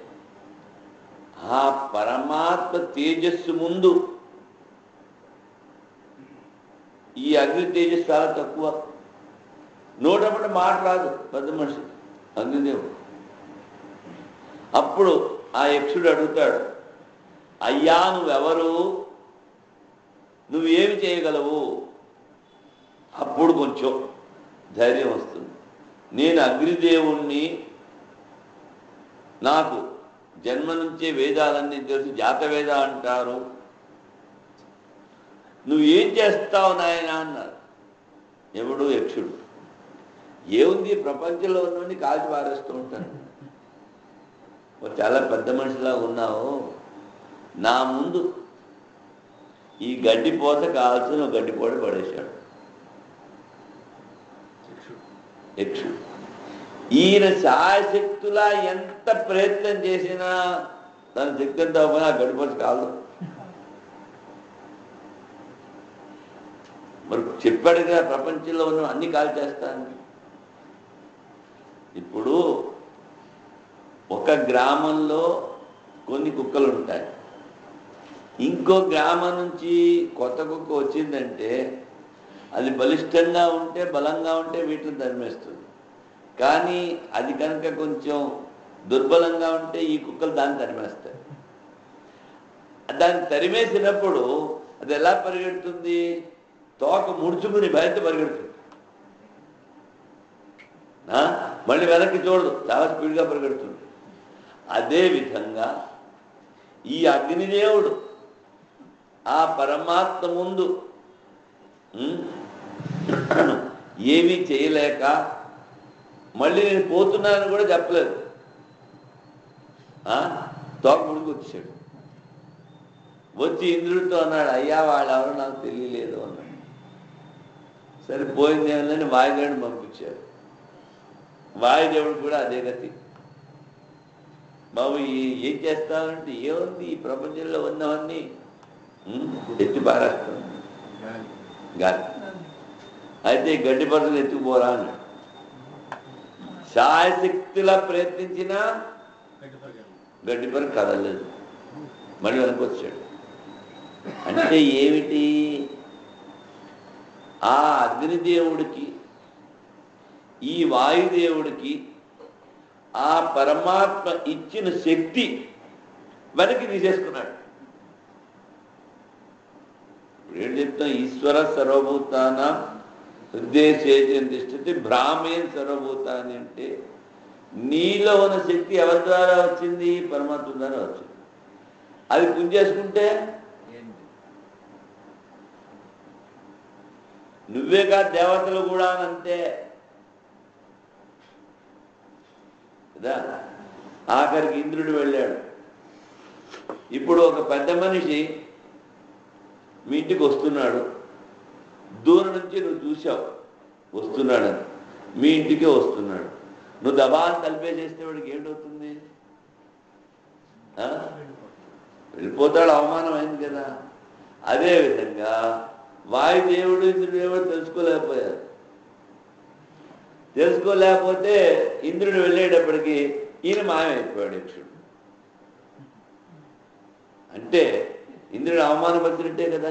ఆ పరమాత్మ తేజస్సు ముందు ఈ అగ్ని తేజస్సు చాలా తక్కువ నోటప్పుడు మాట రాదు పెద్ద మనిషి అగ్నిదేవుడు అప్పుడు ఆ యక్షుడు అడుగుతాడు అయ్యా నువ్వెవరు నువ్వేమి చేయగలవు అప్పుడు కొంచెం ధైర్యం వస్తుంది నేను అగ్నిదేవుణ్ణి నాకు జన్మ నుంచే వేదాలన్నీ తెలుసు జాతవేద అంటారు నువ్వు ఏం చేస్తావు నాయన అన్నారు ఎవడు యక్షుడు ఏముంది ప్రపంచంలో ఉన్నవన్నీ కాల్చి పారేస్తూ ఉంటాను ఓ చాలా పెద్ద మనిషిలా ఉన్నావు నా ముందు ఈ గడ్డిపోత కాల్చిన గడ్డిపోట పడేశాడు యక్షుడు ఈయన శాయశక్తులా ఎంత ప్రయత్నం చేసినా తన శక్తి ఎంత అవ్వనా ఆ గడ్డిపోత కాదు మరి చెప్పాడు కదా ప్రపంచంలో ఉన్న అన్ని కాల్ చేస్తాను ఇప్పుడు ఒక గ్రామంలో కొన్ని కుక్కలు ఉంటాయి ఇంకో గ్రామం నుంచి కొత్త కుక్క వచ్చిందంటే అది బలిష్టంగా ఉంటే బలంగా ఉంటే వీటిని తరిమేస్తుంది కానీ అది కనుక కొంచెం దుర్బలంగా ఉంటే ఈ కుక్కలు దాన్ని తరిమేస్తాయి దాన్ని తరిమేసినప్పుడు అది ఎలా పరిగెడుతుంది తోక ముడుచుకుని భయంతో పరిగెడుతుంది ఆ? మళ్ళీ వెనక్కి చూడదు చాలా స్పీడ్గా పరిగెడుతుంది అదే విధంగా ఈ అగ్నిదేవుడు ఆ పరమాత్మ ముందు ఉమ్, ఏమీ చేయలేక మళ్ళీ నేను పోతున్నానని కూడా చెప్పలేదు ఆ? తోక ముడికి వచ్చాడు వచ్చి ఇంద్రుడితో అన్నాడు అయ్యా వాళ్ళు ఎవరో నాకు తెలియలేదు అన్నాడు సరే పోయింది ఏమని వాయుదేవుడిని పంపించారు వాయుదేవుడు కూడా అదే గతి బాబు ఈ- ఏం చేస్తావంటే ఏముంది ఈ ప్రపంచంలో ఉన్నవన్నీ ఉమ్, ఎత్తి పారేస్తాం గాలి అయితే ఈ గడ్డి పరులు ఎత్తుకుపోరా అన్నాడు శాయశక్తిలా ప్రయత్నించినా గడ్డి పరులు కదలలేదు మళ్ళీ వెనక్కి వచ్చాడు అంటే ఏమిటి ఆ అగ్నిదేవుడికి ఈ వాయుదేవుడికి ఆ పరమాత్మ ఇచ్చిన శక్తి వెనక్కి తీసేసుకున్నాడు ఇప్పుడు ఏం చెప్తాం ఈశ్వర సర్వభూతాన హృదయ తిష్టతి భ్రామేన్ సర్వభూతాన్ని అంటే నీలో ఉన్న శక్తి ఎవరి ద్వారా వచ్చింది పరమాత్మ ద్వారా వచ్చింది అది పుంజేసుకుంటే నువ్వే కాదు దేవతలు కూడా అంతే కదా ఆఖరికి ఇంద్రుడు వెళ్ళాడు ఇప్పుడు ఒక పెద్ద మనిషి మీ ఇంటికి వస్తున్నాడు దూరం నుంచి నువ్వు చూసావు వస్తున్నాడు మీ ఇంటికే వస్తున్నాడు నువ్వు దబాన్ని తలిపేసేస్తే వాడికి ఏంటవుతుంది ఆ? వెళ్ళిపోతాడు అవమానం అయింది కదా అదే విధంగా వాయుదేవుడు ఇంద్రుడు ఏమో తెలుసుకోలేకపోయారు తెలుసుకోలేకపోతే ఇంద్రుడు వెళ్ళేటప్పటికి ఈయన మాయమైపోయాడు యక్షుడు అంటే ఇంద్రుడు అవమానపరిచినట్టే కదా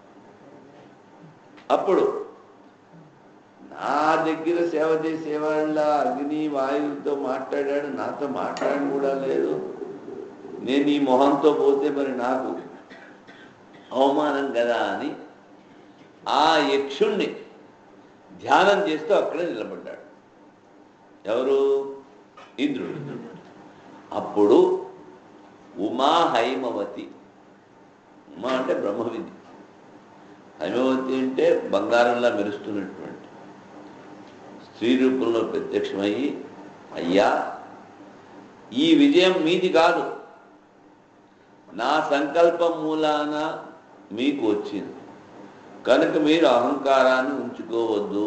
అప్పుడు నా దగ్గర సేవ చేసేవాళ్ళ అగ్ని వాయువుతో మాట్లాడాడు నాతో మాట్లాడడం కూడా లేదు నేను ఈ మొహంతో పోతే మరి నాకు అవమానం కదా అని ఆ యక్షుణ్ణి ధ్యానం చేస్తూ అక్కడే నిలబడ్డాడు ఎవరు ఇంద్రుడు అప్పుడు ఉమా హైమవతి ఉమా అంటే బ్రహ్మ విద్య హైమవతి అంటే బంగారంలా మెరుస్తున్నటువంటి స్త్రీ రూపంలో ప్రత్యక్షమయ్యి అయ్యా ఈ విజయం మీది కాదు నా సంకల్పం మూలాన మీకు వచ్చింది కనుక మీరు అహంకారాన్ని ఉంచుకోవద్దు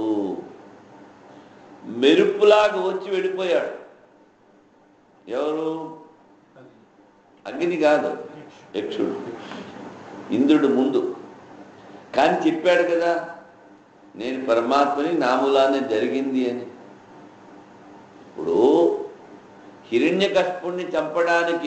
మెరుపులాగా వచ్చి వెళ్ళిపోయాడు ఎవరు అగ్ని కాదు యక్షుడు ఇంద్రుడు ముందు కానీ చెప్పాడు కదా నేను పరమాత్మని నా మూలానే జరిగింది అని ఇప్పుడు హిరణ్యకష్పుణ్ణి చంపడానికి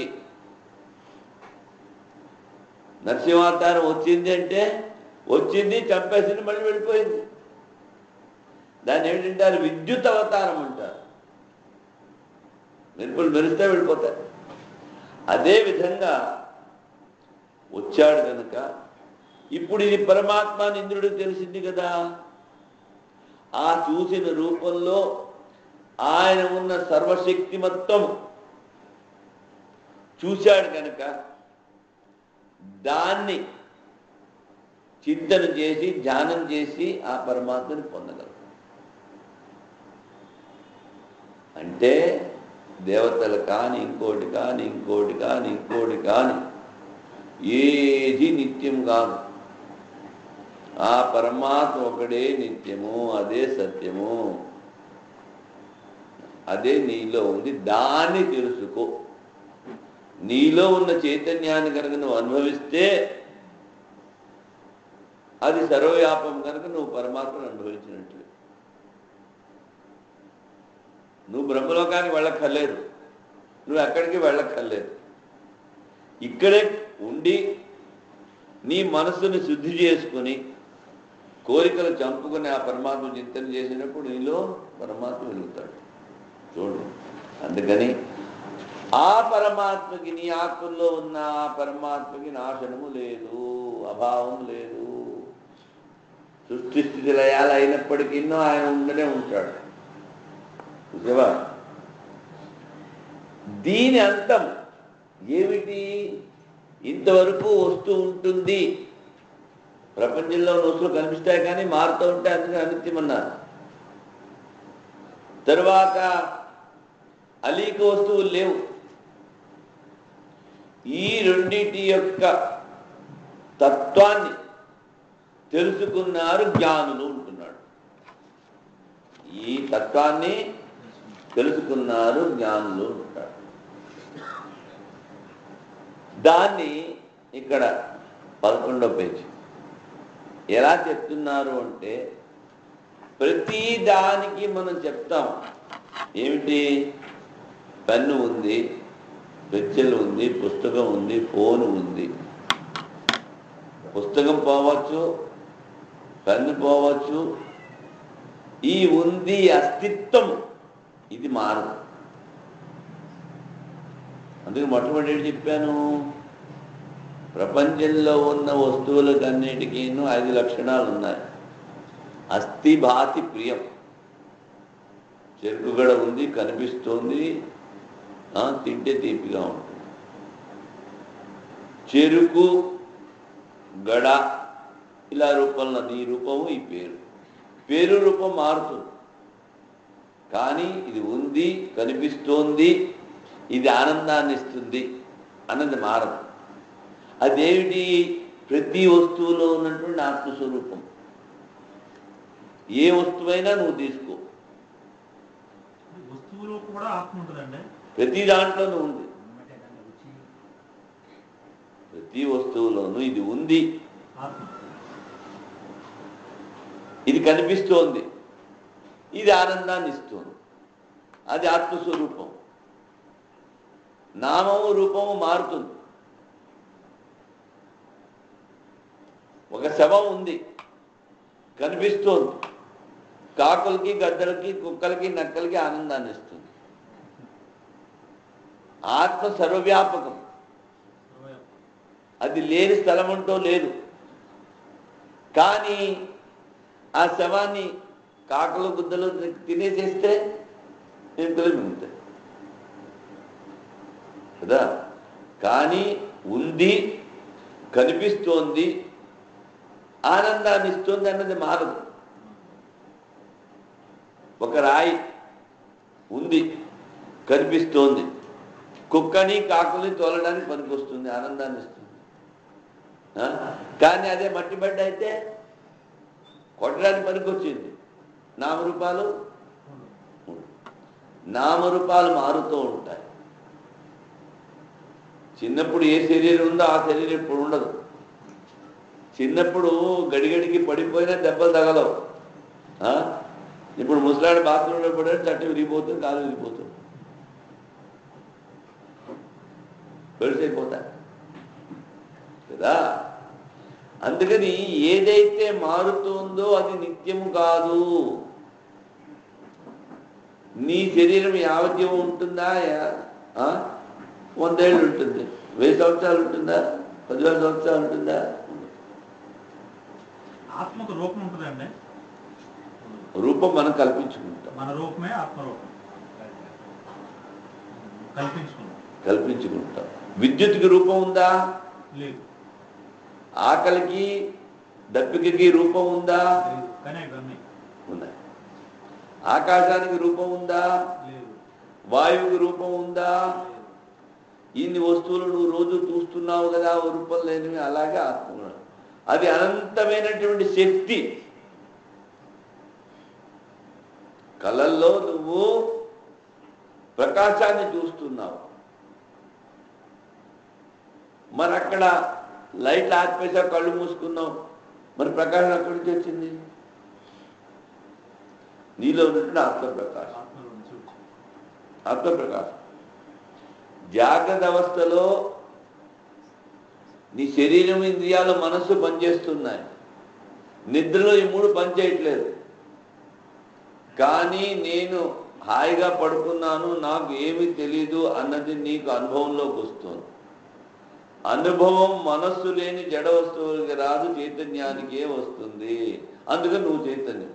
నరసింహావతారం వచ్చింది అంటే వచ్చింది చంపేసింది మళ్ళీ వెళ్ళిపోయింది దాన్ని ఏమిటంటారు విద్యుత్ అవతారం అంటారు మెరుపులు మెరిస్తే వెళ్ళిపోతారు అదే విధంగా వచ్చాడు కనుక ఇప్పుడు ఇది పరమాత్మ అని ఇంద్రుడికి తెలిసింది కదా ఆ చూసిన రూపంలో ఆయన ఉన్న సర్వశక్తి మొత్తం చూశాడు కనుక దాన్ని చింతన చేసి ధ్యానం చేసి ఆ పరమాత్మని పొందగలరు అంటే దేవతలు కాని ఇంకోటి కాని ఇంకోటి కాని ఇంకోటి కాని ఏది నిత్యం కాదు ఆ పరమాత్మ ఒకడే నిత్యము అదే సత్యము అదే నీలో ఉంది దాన్ని తెలుసుకో నీలో ఉన్న చైతన్యాన్ని కనుక నువ్వు అనుభవిస్తే అది సర్వవ్యాపం కనుక నువ్వు పరమాత్మను అనుభవించినట్లు నువ్వు బ్రహ్మలోకానికి వెళ్ళక్కర్లేదు నువ్వు ఎక్కడికి వెళ్ళక్కర్లేదు ఇక్కడే ఉండి నీ మనసుని శుద్ధి చేసుకుని కోరికలు చంపుకుని ఆ పరమాత్మ చింతన చేసినప్పుడు నీలో పరమాత్మ వెలుగుతాడు చూడు అందుకని ఆ పరమాత్మకి నీ ఆత్మల్లో ఉన్న ఆ పరమాత్మకి నాశనము లేదు అభావం లేదు సృష్టి స్థితి లయాలు అయినప్పటికీ ఆయన ఉండనే ఉంటాడు చూసావా దీని అంతం ఏమిటి ఇంతవరకు వస్తూ ఉంటుంది ప్రపంచంలో వస్తువులు కనిపిస్తాయి కానీ మారుతూ ఉంటాయి అందుకని అనిత్యమన్నారు తరువాత అలీక వస్తువులు లేవు ఈ రెండిటి యొక్క తత్వాన్ని తెలుసుకున్నారు జ్ఞానులు ఉంటున్నాడు ఈ తత్వాన్ని తెలుసుకున్నారు జ్ఞానులు ఉంటాడు దాన్ని ఇక్కడ పదకొండో పేజీ ఎలా చెప్తున్నారు అంటే ప్రతి దానికి మనం చెప్తాం ఏమిటి పెన్ను ఉంది పెన్సిల్ ఉంది పుస్తకం ఉంది ఫోన్ ఉంది పుస్తకం పోవచ్చు పెన్ను పోవచ్చు ఈ ఉంది అస్తిత్వం ఇది మారదు అందుకే మొట్టమొదటి చెప్పాను ప్రపంచంలో ఉన్న వస్తువులకన్నిటికీ ఐదు లక్షణాలు ఉన్నాయి అస్థి భాతి ప్రియం చెరుకు గడ ఉంది కనిపిస్తోంది ఆ, తింటే తీపిగా ఉంటుంది చెరుకు గడ ఇలా రూపంలో ఈ రూపము ఈ పేరు పేరు రూపం మారుతుంది కానీ ఇది ఉంది కనిపిస్తోంది ఇది ఆనందాన్ని ఇస్తుంది అన్నది మారదు అదేమిటి ప్రతి వస్తువులో ఉన్నటువంటి ఆత్మస్వరూపం ఏ వస్తువైనా నువ్వు తీసుకో వస్తువులో కూడా ఆత్మ ఉంటుందండి ప్రతి దాంట్లోనూ ఉంది ప్రతి వస్తువులోనూ ఇది ఉంది ఆత్మ ఇది కనిపిస్తోంది ఇది ఆనందాన్ని ఇస్తుంది అది ఆత్మస్వరూపం నామము రూపము మారుతుంది ఒక శవం ఉంది కనిపిస్తోంది కాకులకి గద్దలకి కుక్కలకి నక్కలకి ఆనందాన్ని ఇస్తుంది ఆత్మ సర్వవ్యాపకం అది లేని స్థలం అంటూ లేదు కానీ ఆ శవాన్ని కాకలు గుద్దలు తినేసేస్తే ఎంతలో మిగులుతాయి కదా కానీ ఉంది కనిపిస్తోంది ఆనందాన్ని ఇస్తుంది అన్నది మారదు ఒక రాయి ఉంది కనిపిస్తోంది కుక్కని కాకుని తోలడానికి పనికొస్తుంది ఆనందాన్ని ఇస్తుంది ఆ? కానీ అదే మట్టి బడ్డ అయితే కొట్టడానికి పనికొచ్చింది నామరూపాలు నామరూపాలు మారుతూ ఉంటాయి చిన్నప్పుడు ఏ శరీరం ఉందో ఆ శరీరం ఇప్పుడు ఉండదు చిన్నప్పుడు గడిగడికి పడిపోయినా దెబ్బలు తగలవు ఆ? ఇప్పుడు ముసలాడు బాత్రూంలో పడాడు చట్టు విరిగిపోతుంది కాలు విరిగిపోతుంది పెడిసైపోతాయి కదా అందుకని ఏదైతే మారుతుందో అది నిత్యము కాదు నీ శరీరం యావత్యం ఉంటుందా యా- ఆ? వందేళ్ళు ఉంటుంది వెయ్యి సంవత్సరాలు ఉంటుందా పదివేల సంవత్సరాలు ఉంటుందా ఆత్మకు రూపం ఉంటుందండి రూపం మనం కల్పించుకుంటాం మన రూపమే ఆత్మరూపం కల్పించుకున్నాం కల్పించుకుంటాం విద్యుత్కి రూపం ఉందా లేదు ఆకలికి దప్పికకి రూపం ఉందా లేదు కానీ ఇవన్నీ ఉన్నాయి ఆకాశానికి రూపం ఉందా లేదు వాయువుకి రూపం ఉందా ఇన్ని వస్తువులు నువ్వు రోజు చూస్తున్నావు కదా ఓ రూపం లేనివి అలాగే ఆత్మ కూడా. అది అనంతమైనటువంటి శక్తి కళల్లో నువ్వు ప్రకాశాన్ని చూస్తున్నావు మరి అక్కడ లైట్ ఆర్పేసా కళ్ళు మూసుకున్నావు మరి ప్రకాశం ఎక్కడి నుంచి వచ్చింది నీలో ఉన్నటువంటి ఆత్మప్రకాశం ఆత్మలో నుంచి వచ్చి ఆత్మప్రకాశం జాగ్రత్త అవస్థలో నీ శరీరం ఇంద్రియాలు మనస్సు పనిచేస్తున్నాయి నిద్రలో ఈ మూడు పనిచేయట్లేదు కానీ నేను హాయిగా పడుకున్నాను నాకు ఏమీ తెలీదు అన్నది నీకు అనుభవంలోకి వస్తుంది అనుభవం మనస్సు లేని జడ వస్తువులకి రాదు చైతన్యానికే వస్తుంది అందుకని నువ్వు చైతన్యం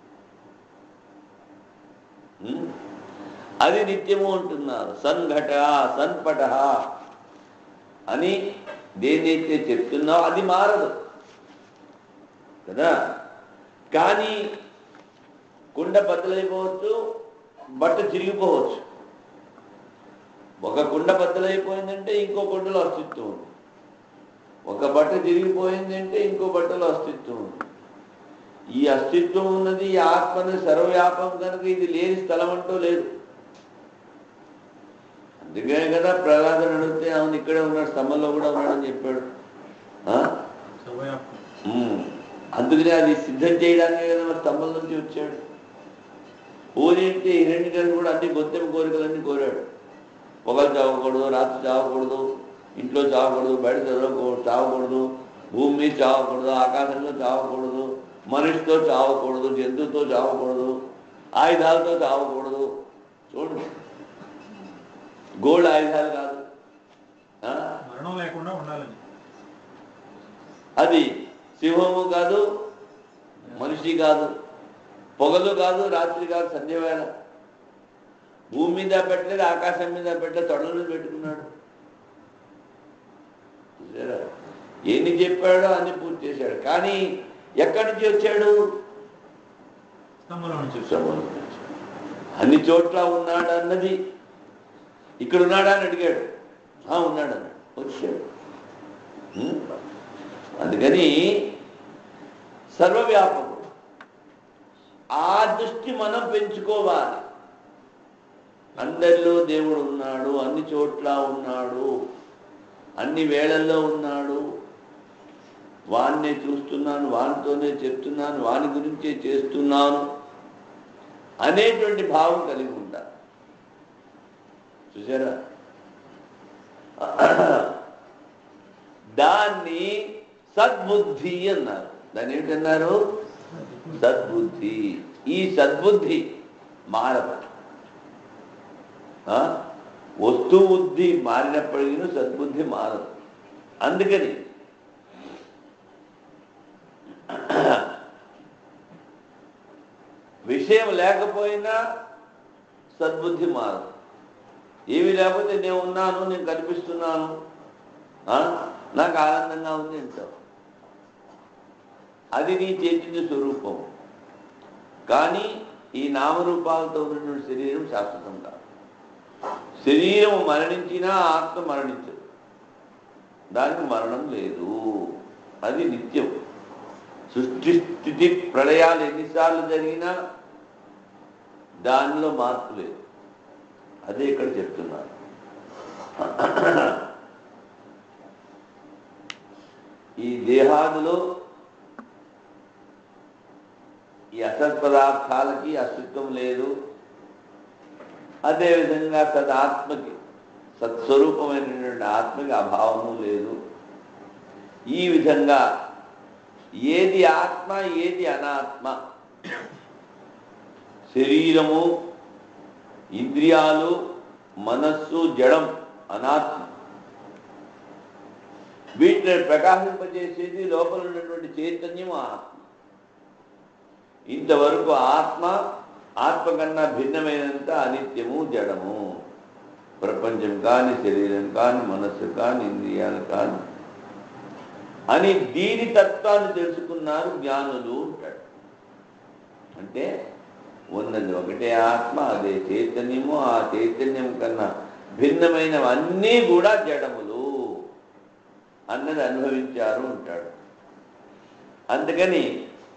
ఉం? అది నిత్యము అంటున్నారు సన్ఘట సన్పట అని దేన్నైతే చెప్తున్నావు అది మారదు కదా కానీ కుండ బద్దలైపోవచ్చు బట్ట చిరిగిపోవచ్చు ఒక కుండ బద్దలైపోయిందంటే ఇంకో కుండలో అస్తిత్వం ఉంది ఒక బట్ట చిరిగిపోయిందంటే ఇంకో బట్టలో అస్తిత్వం ఉంది ఈ అస్తిత్వం ఉన్నది ఈ ఆత్మని సర్వవ్యాపం కనుక ఇది లేని స్థలం అంటూ లేదు అందుకనే కదా ప్రహ్లాదుని అడిగితే అవును ఇక్కడే ఉన్నాడు స్తంభంలో కూడా ఉన్నాడని చెప్పాడు ఆ? సర్వవ్యాప్తం ఉమ్. అందుకనే అది సిద్ధం చేయడానికి కదా మరి స్తంభం నుంచి వచ్చాడు ఊరింటి హిరణ్యకరణ కూడా అన్ని గొంతెమ కోరికలన్నీ కోరాడు పొగలు చావకూడదు రాత్రి చావకూడదు ఇంట్లో చావకూడదు బయట చదవకూడదు చావకూడదు భూమి మీద చావకూడదు ఆకాశంలో చావకూడదు మనిషితో చావకూడదు జంతువుతో చావకూడదు ఆయుధాలతో చావకూడదు చూడు గోల్డ్ ఆయుధాలు కాదు ఆ? మరణం లేకుండా ఉండాలని అది సింహము కాదు మనిషి కాదు పొగలు కాదు రాత్రి కాదు సంధ్య వేళ భూమి మీద పెట్టలేదు ఆకాశం మీద పెట్టలేదు తొడల మీద పెట్టుకున్నాడు చూసారా? ఎన్ని చెప్పాడో అన్ని పూర్తి చేశాడు కానీ ఎక్కడి నుంచి వచ్చాడు స్తంభంలో నుంచి చూసాము అన్ని చోట్ల ఉన్నాడు అన్నది ఇక్కడ ఉన్నాడా అని అడిగాడు "ఆ, ఉన్నాడు అన్నాడు వచ్చాడు ఉం? అందుకని సర్వవ్యాపకుడు ఆ దృష్టి మనం పెంచుకోవాలి అందరిలో దేవుడు ఉన్నాడు అన్ని చోట్ల ఉన్నాడు అన్ని వేళల్లో ఉన్నాడు వాన్నే చూస్తున్నాను వానితోనే చెప్తున్నాను వాని గురించే చేస్తున్నాను అనేటువంటి భావం కలిగి ఉండాలి చూసారా దాన్ని సద్బుద్ధి అన్నారు దాన్ని ఏమిటన్నారు సద్బుద్ధి ఈ సద్బుద్ధి మారదు ఆ? వస్తు బుద్ధి మారినప్పటికీ సద్బుద్ధి మారదు అందుకని విషయం లేకపోయినా సద్బుద్ధి మారదు ఏమి లేకపోతే నేను ఉన్నాను నేను కనిపిస్తున్నాను ఆ? నాకు ఆనందంగా ఉంది అంటావు అది నీ చైతన్య స్వరూపం కానీ ఈ నామరూపాలతో ఉన్నటువంటి శరీరం శాశ్వతం కాదు శరీరం మరణించినా ఆత్మ మరణించదు దానికి మరణం లేదు అది నిత్యం సృష్టి స్థితి ప్రళయాలు ఎన్నిసార్లు జరిగినా దానిలో మార్పు లేదు అదే ఇక్కడ చెప్తున్నారు ఈ దేహాదులో ఈ అసత్ పదార్థాలకి అస్తిత్వం లేదు అదేవిధంగా సదాత్మకి సత్స్వరూపమైనటువంటి ఆత్మకి అభావము లేదు ఈ విధంగా ఏది ఆత్మ ఏది అనాత్మ శరీరము ఇంద్రియాలు మనస్సు జడం అనాత్మ వీటిని ప్రకాశింపజేసేది లోపల ఉన్నటువంటి చైతన్యం ఆత్మ ఇంతవరకు ఆత్మ ఆత్మ కన్నా భిన్నమైనంత అనిత్యము జడము ప్రపంచం కాని శరీరం కాని మనస్సు కాని ఇంద్రియాలు కాని అని దీని తత్వాన్ని తెలుసుకున్నారు జ్ఞానులు ఉంటాడు అంటే ఉన్నది ఒకటే ఆత్మ అదే చైతన్యము ఆ చైతన్యం కన్నా భిన్నమైనవన్నీ కూడా జడములు అన్నది అనుభవించారు ఉంటాడు అందుకని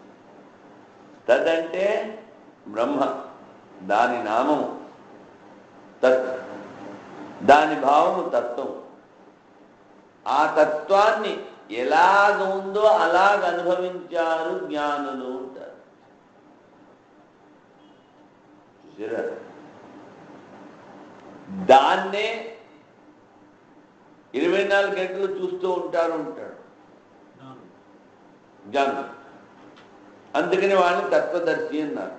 తదంటే బ్రహ్మ దాని నామము తత్ దాని భావము తత్వం ఆ తత్వాన్ని ఎలాగ ఉందో అలాగ అనుభవించారు జ్ఞానులు ఉంటారు చూసారా దాన్నే ఇరవై నాలుగు గంటలు చూస్తూ ఉంటారు ఉంటాడు జ్ఞానులు అందుకని వాళ్ళని తత్వదర్శి అన్నారు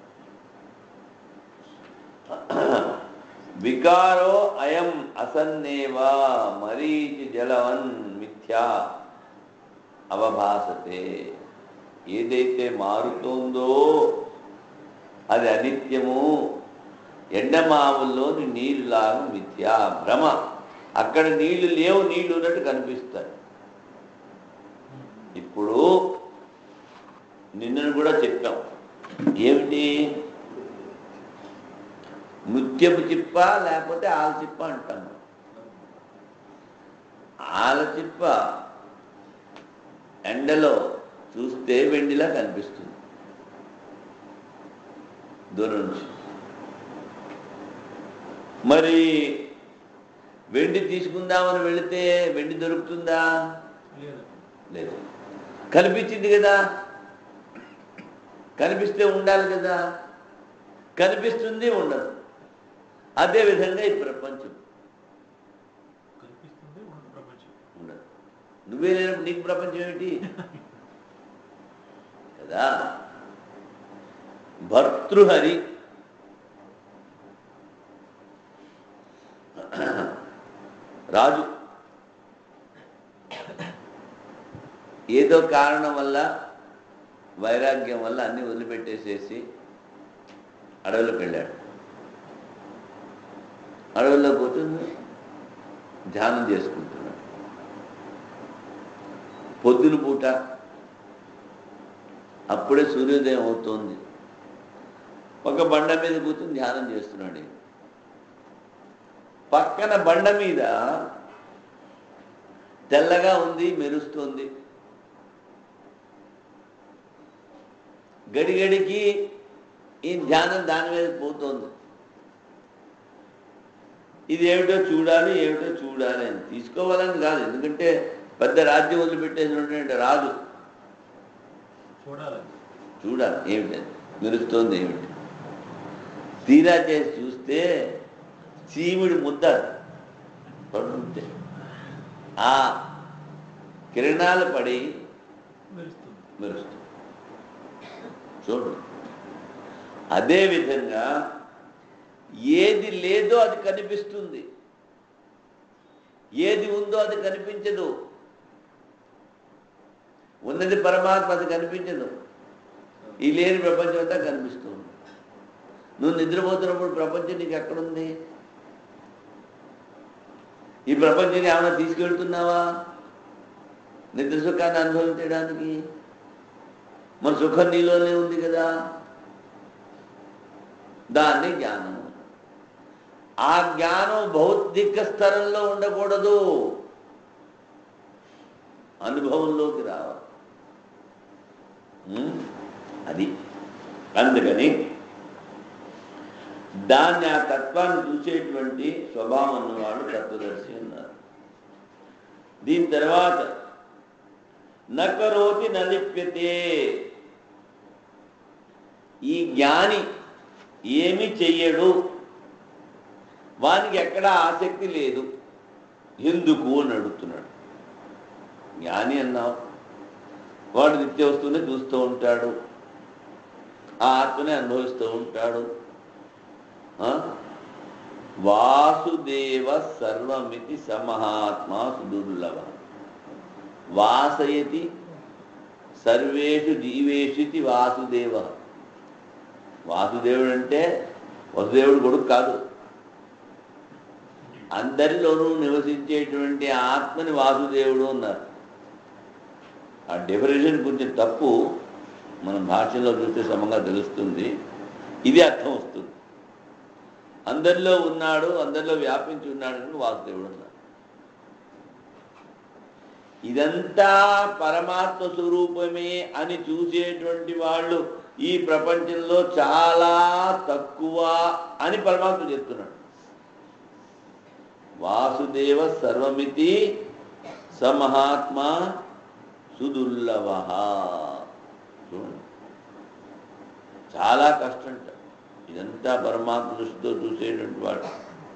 వికారో అయం అసన్నేవా మరీచి జలవన్ మిథ్యా అవభాసతే ఏదైతే మారుతోందో అది అనిత్యము ఎండమావుల్లోని నీళ్ళలాగా మిథ్యా భ్రమ అక్కడ నీళ్లు లేవు నీళ్లు ఉన్నట్టు కనిపిస్తాయి ఇప్పుడు నిన్నను కూడా చెప్పాం ఏమిటి ముత్యపు చిప్ప లేకపోతే ఆల చిప్ప అంటాము ఆల చిప్ప ఎండలో చూస్తే వెండిలా కనిపిస్తుంది దూరం నుంచి మరి వెండి తీసుకుందామని వెళితే వెండి దొరుకుతుందా లేదు కనిపించింది కదా కనిపిస్తే ఉండాలి కదా కనిపిస్తుంది ఉండదు అదే విధంగా ఈ ప్రపంచం కనిపిస్తుంది ఉండదు ప్రపంచం ఉండదు నువ్వే లేనప్పుడు నీకు ప్రపంచం ఏమిటి కదా భర్తృహరి రాజు ఏదో కారణం వల్ల వైరాగ్యం వల్ల అన్ని వదిలిపెట్టేసేసి అడవిలోకి వెళ్ళాడు అడవిలో కూర్చొని ధ్యానం చేసుకుంటున్నాడు పొద్దున పూట అప్పుడే సూర్యోదయం అవుతోంది ఒక బండ మీద కూర్చొని ధ్యానం చేస్తున్నాడు ఈయన. పక్కన బండ మీద తెల్లగా ఉంది మెరుస్తుంది గడిగడికి ఈ ధ్యానం దాని మీద పోతుంది ఇది ఏమిటో చూడాలి ఏమిటో చూడాలి అని తీసుకోవాలని కాదు ఎందుకంటే పెద్ద రాజ్యం వదిలిపెట్టేసినటువంటి రాజు చూడాలి చూడాలి ఏమిటది మెరుస్తోంది ఏమిటి తీరా చేసి చూస్తే చీమిడి ముద్ద పడుతుంటే ఆ కిరణాలు పడి మెరుస్తుంది మెరుస్తుంది చూడు అదేవిధంగా ఏది లేదో అది కనిపిస్తుంది ఏది ఉందో అది కనిపించదు ఉన్నది పరమాత్మ అది కనిపించదు ఈ లేని ప్రపంచం అంతా కనిపిస్తుంది నువ్వు నిద్రపోతున్నప్పుడు ప్రపంచం నీకు ఎక్కడుంది ఈ ప్రపంచాన్ని ఏమైనా తీసుకెళ్తున్నావా నిద్ర సుఖాన్ని అనుభవించడానికి మన సుఖం నీలోనే ఉంది కదా దాన్ని జ్ఞానం ఆ జ్ఞానం భౌతిక స్తరంలో ఉండకూడదు అనుభవంలోకి రావాలి ఉం? అది అందుకని దాన్ని ఆ తత్వాన్ని చూసేటువంటి స్వభావం ఉన్నవాడు తత్వదర్శి అన్నారు దీని తర్వాత నకరోతి నలిప్యతే ఈ జ్ఞాని ఏమి చెయ్యడు వానికి ఎక్కడ ఆసక్తి లేదు ఎందుకు అని అడుగుతున్నాడు జ్ఞాని అన్నావు వాడు నిత్య వస్తువుని చూస్తూ ఉంటాడు ఆ ఆత్మని అనుభవిస్తూ ఉంటాడు ఆ? వాసుదేవ సర్వమితి సమహాత్మా సుదుర్లభ వాసయతి సర్వేషు జీవేషు ఇది వాసుదేవ వాసుదేవుడు అంటే వసుదేవుడు కొడుకు కాదు అందరిలోనూ నివసించేటువంటి ఆత్మని వాసుదేవుడు అన్నారు ఆ డెఫినేషన్ కొంచెం తప్పు మన భాషలో చూస్తే సమంగా తెలుస్తుంది ఇది అర్థం వస్తుంది అందరిలో ఉన్నాడు అందరిలో వ్యాపించి ఉన్నాడు అని వాసుదేవుడు అన్నారు ఇదంతా పరమాత్మ స్వరూపమే అని చూసేటువంటి వాళ్ళు ఈ ప్రపంచంలో చాలా తక్కువ అని పరమాత్మ చెప్తున్నాడు వాసుదేవ సర్వమితి సమహాత్మ సుదుర్లభ చూడండి చాలా కష్టంట ఇదంతా పరమాత్మ దృష్టితో చూసేటువంటి వాడు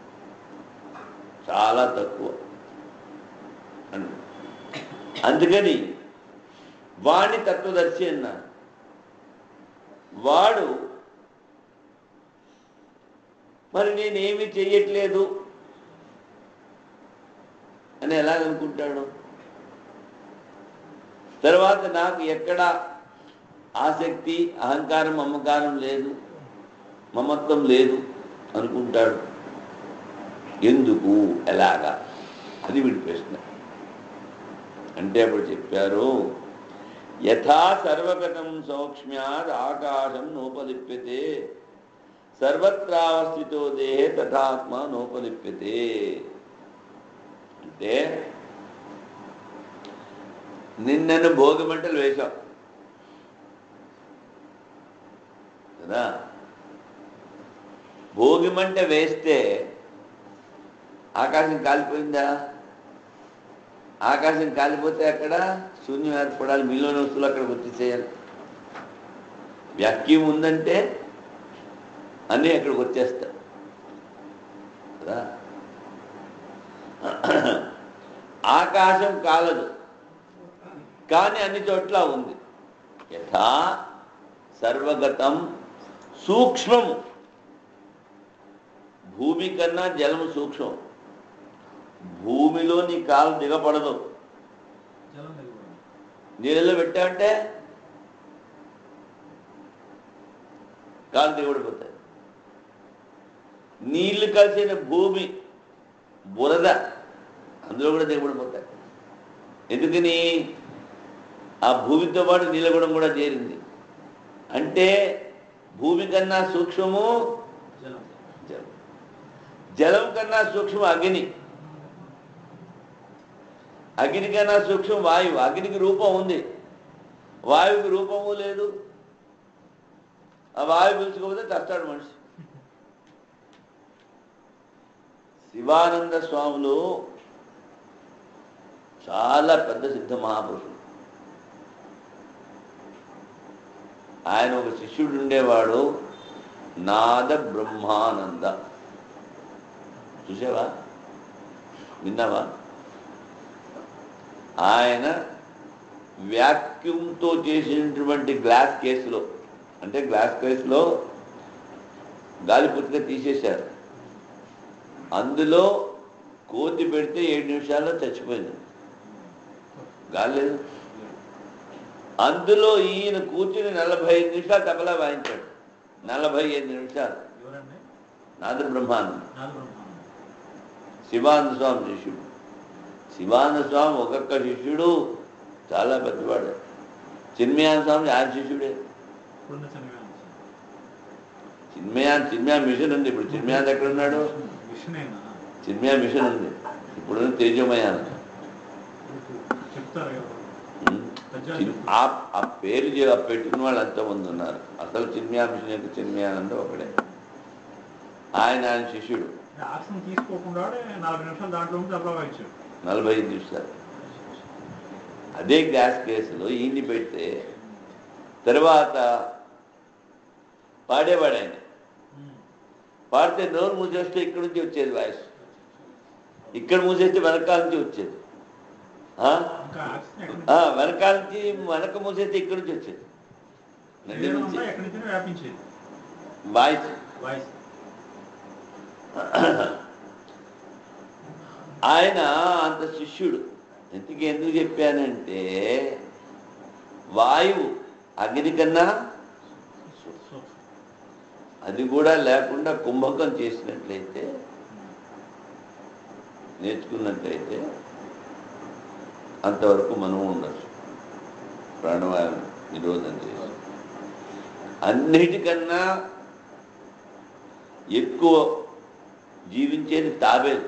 చాలా తక్కువ అని అందుకని వాణ్ణి తత్వదర్శి అన్నారు వాడు మరి నేనేమి చెయ్యట్లేదు అని ఎలాగనుకుంటాడు తర్వాత నాకు ఎక్కడ ఆసక్తి అహంకారం మమకారం లేదు మమత్వం లేదు అనుకుంటాడు ఎందుకు ఎలాగా అది వీడి ప్రశ్న అంటే అప్పుడు చెప్పారు యథా సర్వగతం సౌక్ష్మ్యాద్ ఆకాశం నోపలిప్యతే సర్వత్రావస్థితో దేహే తథాత్మ నోపలిప్యతే అంటే నిన్నను భోగి మంటలు వేశాం కదా భోగి మంట వేస్తే ఆకాశం కాలిపోయిందా ఆకాశం కాలిపోతే అక్కడ శూన్యం ఏర్పడాలి మీలోని వస్తువులు అక్కడికి వచ్చేసేయాలి వ్యాక్యూమ్ ఉందంటే అన్నీ అక్కడికి వచ్చేస్తాయి కదా ఆకాశం కాలదు కానీ అన్ని చోట్ల ఉంది యథా సర్వగతం సూక్ష్మం భూమి కన్నా జలము సూక్ష్మం భూమిలో నీ కాలు దిగపడదు జలం దిగబడింది నీళ్ళలో పెట్టావంటే కాలు దిగబడిపోతాయి నీళ్లు కలిసిన భూమి బురద అందులో కూడా దిగబడిపోతాయి ఎందుకని ఆ భూమితో పాటు నీలగుణం కూడా చేరింది అంటే భూమి కన్నా సూక్ష్మము జలం జలం జలం కన్నా సూక్ష్మం అగ్ని అగ్ని కన్నా సూక్ష్మం వాయువు అగ్నికి రూపం ఉంది వాయువుకి రూపము లేదు ఆ వాయువు పీల్చుకోకపోతే చస్తాడు మనిషి శివానంద స్వాములు చాలా పెద్ద సిద్ధ మహాపురుషుడు ఆయన ఒక శిష్యుడు ఉండేవాడు నాద బ్రహ్మానంద చూసావా విన్నావా ఆయన వ్యాక్యూమ్తో చేసినటువంటి గ్లాస్ కేసులో అంటే గ్లాస్ కేసులో గాలి పూర్తిగా తీసేశారు అందులో కోతి పెడితే ఏడు నిమిషాల్లో చచ్చిపోయింది గాలి లేదు అందులో ఈయన కూర్చుని నలభై ఐదు నిమిషాలు తబలా వాయించాడు నలభై ఐదు నిమిషాలు ఎవరండి నాద బ్రహ్మానంద నాలుగు బ్రహ్మాండం. శివానంద స్వామి శిష్యుడు శివానంద స్వామి ఒక్కొక్క శిష్యుడు చాలా పెద్దవాడు చిన్మయానంద స్వామి ఆయన శిష్యుడే ఇప్పుడున్న చనిపోయాను చిన్మయాన్ చిన్మయా మిషన్ ఉంది ఇప్పుడు చిన్మయాన్ ఎక్కడ ఉన్నాడు విషనేనా చిన్మయా మిషన్ ఉంది ఇప్పుడు తేజమయాన్ చెప్తారు ఎవరు ఆ ఆ పేరు చే- పెట్టిన వాళ్ళు ఎంతమంది ఉన్నారు అసలు చిన్మయా మిషన్ యొక్క చిన్మయానంద ఒకడే ఆయన ఆయన శిష్యుడు ఆక్సిజన్ తీసుకోకుండా నలభై నిమిషాలు దాంట్లో ఉంటే అలా వాయించాడు నలభై ఐదు నిమిషాలు అదే గ్యాస్ కేసులో ఈయన్ని పెడితే తర్వాత పాడేవాడు ఆయన పాడితే నోరు మూసేస్తే ఇక్కడి నుంచి వచ్చేది వాయిస్ ఇక్కడ మూసేస్తే వెనకాల నుంచి వచ్చేది ఆ? ఇంకా ఆక్సిజన్ ఎక్కడి ఆ, నుంచి వెనకాల నుంచి వెనక మూసేస్తే ఇక్కడి నుంచి వచ్చేది నది శరీరం నుంచి అంతా ఎక్కడి నుంచి వ్యాపించేది వాయిస్ వాయిస్ ఆయన అంత శిష్యుడు ఎందుకు ఎందుకు చెప్పానంటే వాయువు అగ్ని కన్నా అది కూడా లేకుండా కుంభకం చేసినట్లయితే నేర్చుకున్నట్లయితే అంతవరకు మనం ఉండొచ్చు ప్రాణవాయువు నిరోధం చేసి అన్నిటికన్నా ఎక్కువ జీవించేది తాబేలు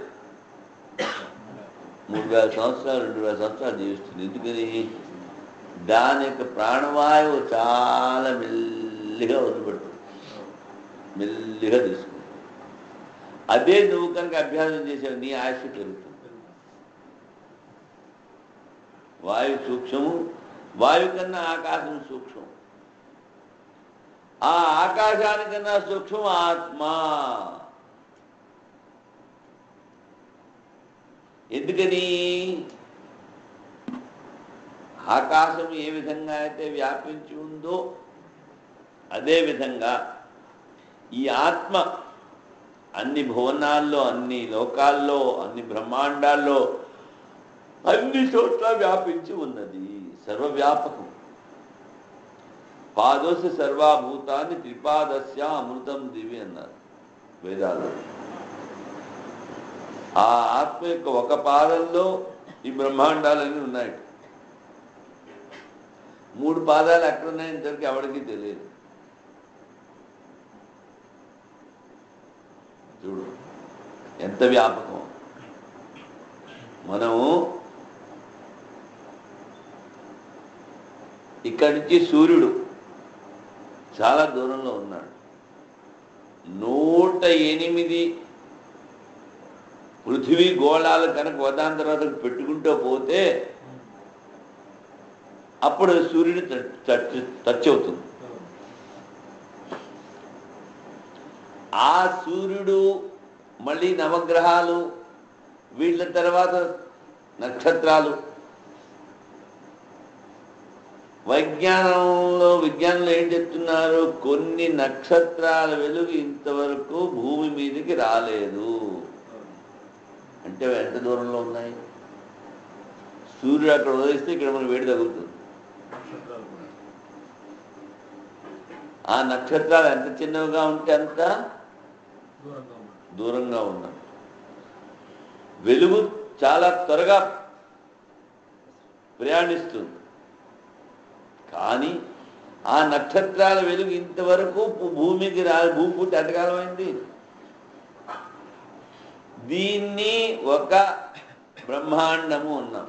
మూడు వేల సంవత్సరాలు రెండు వేల సంవత్సరాలు జీవిస్తుంది ఎందుకని దాని యొక్క ప్రాణవాయువు చాలా మెల్లిగా వదిలిపెడుతుంది మెల్లిగా తీసుకుంటుంది అదే నువ్వు కనుక అభ్యాసం చేసావు నీ ఆయుష్ పెరుగుతుంది వాయు సూక్ష్మము వాయు కన్నా ఆకాశం సూక్ష్మం ఆ ఆకాశానికన్నా సూక్ష్మం ఆత్మ ఎందుకని ఆకాశం ఏ విధంగా అయితే వ్యాపించి ఉందో అదే విధంగా ఈ ఆత్మ అన్ని భువనాల్లో అన్ని లోకాల్లో అన్ని బ్రహ్మాండాల్లో అన్ని చోట్ల వ్యాపించి ఉన్నది సర్వవ్యాపకం పాదోసి సర్వాభూతాన్ని త్రిపాదస్య అమృతం దివి అన్నారు వేదాలు ఆ ఆత్మ యొక్క ఒక పాదంలో ఈ బ్రహ్మాండాలన్నీ ఉన్నాయి మూడు పాదాలు ఎక్కడున్నాయి ఇంతవరకు ఎవరికి తెలియదు చూడు ఎంత వ్యాపకం మనము ఇక్కడి నుంచి సూర్యుడు చాలా దూరంలో ఉన్నాడు నూట ఎనిమిది పృథివీ గోళాలు కనుక వదాని తర్వాత పెట్టుకుంటూ పోతే అప్పుడు సూర్యుడు టచ్ టచ్ అవుతుంది ఆ సూర్యుడు మళ్ళీ నవగ్రహాలు వీళ్ళ తర్వాత నక్షత్రాలు వైజ్ఞానంలో విజ్ఞానంలో ఏం చెప్తున్నారు కొన్ని నక్షత్రాల వెలుగు ఇంతవరకు భూమి మీదకి రాలేదు అంటే అవి ఎంత దూరంలో ఉన్నాయి సూర్యుడు అక్కడ ఉదయిస్తే ఇక్కడ మన వేడి తగులుతుంది నక్షత్రాలు కూడా ఆ నక్షత్రాలు ఎంత చిన్నవిగా ఉంటే అంత దూరంగా ఉన్నాయి దూరంగా ఉన్నాయి వెలుగు చాలా త్వరగా ప్రయాణిస్తుంది కానీ ఆ నక్షత్రాల వెలుగు ఇంతవరకు భూ- భూమికి రా భూమి పుట్టి ఎంతకాలమైంది దీన్ని ఒక బ్రహ్మాండము ఉన్నాం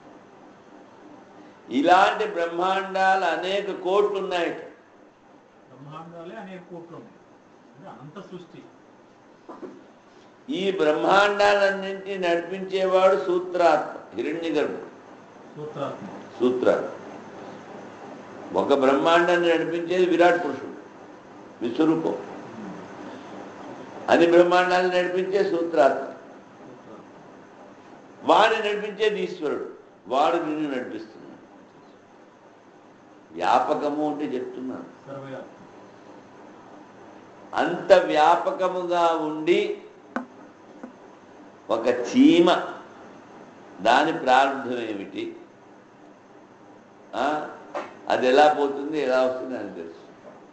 ఇలాంటి బ్రహ్మాండాలు అనేక కోట్లు ఉన్నాయి బ్రహ్మాండాలే అనేక కోట్లు ఉన్నాయి అంటే అనంత సృష్టి ఈ బ్రహ్మాండాలన్నింటినీ నడిపించేవాడు సూత్రాత్మ హిరణ్య గర్భుడు సూత్రాత్మ సూత్రాలు ఒక బ్రహ్మాండాన్ని నడిపించేది విరాట్ పురుషుడు విశ్వరూపం అన్ని బ్రహ్మాండాలను నడిపించే సూత్రాత్మ సూత్రాత్మ వాడిని నడిపించేది ఈశ్వరుడు వాడు నిన్ను నడిపిస్తున్నాడు వ్యాపకము అంటే చెప్తున్నాను సర్వయాత్మ అంత వ్యాపకముగా ఉండి ఒక చీమ దాని ప్రారంభం ఏమిటి ఆ? అది ఎలా పోతుంది ఎలా వస్తుంది అని తెలుసు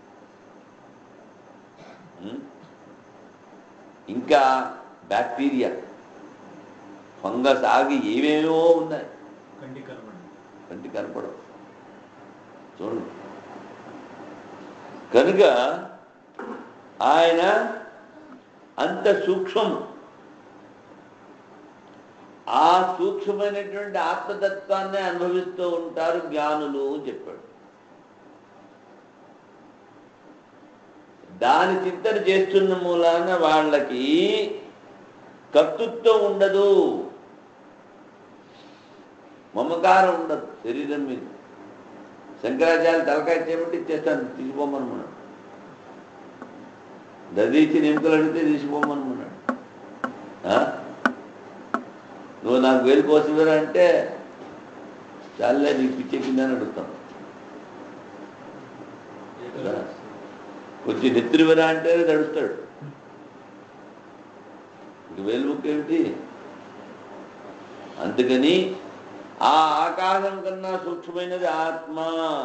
ఉం? ఇంకా బ్యాక్టీరియా ఫంగస్ ఆగి ఏమేమో ఉన్నాయి కంటి కనబడి కంటి కనపడవు చూడండి కనుక ఆయన అంత సూక్ష్మం ఆ సూక్ష్మమైనటువంటి ఆత్మతత్వాన్ని అనుభవిస్తూ ఉంటారు జ్ఞానులు అని చెప్పాడు దాని చింతన చేస్తున్న మూలాన వాళ్ళకి కర్తృత్వం ఉండదు మమకారం ఉండదు శరీరం మీద శంకరాచార్య తలకాయ చేయబట్టి ఇచ్చేస్తాను తీసిపోమనుకున్నాడు దదీచి ఎముకలు అడిగితే తీసిపోమనుకున్నాడు ఆ? నువ్వు నాకు వేలు కోసివరా అంటే చాలే నీకు పిచ్చెక్కిందని అడుగుతాను కదా? కొంచెం నెత్తిరివరా అంటే తడుస్తాడు ఇంక వేలు ముక్క ఏమిటి అందుకని ఆ ఆకాశం కన్నా సూక్ష్మమైనది ఆత్మ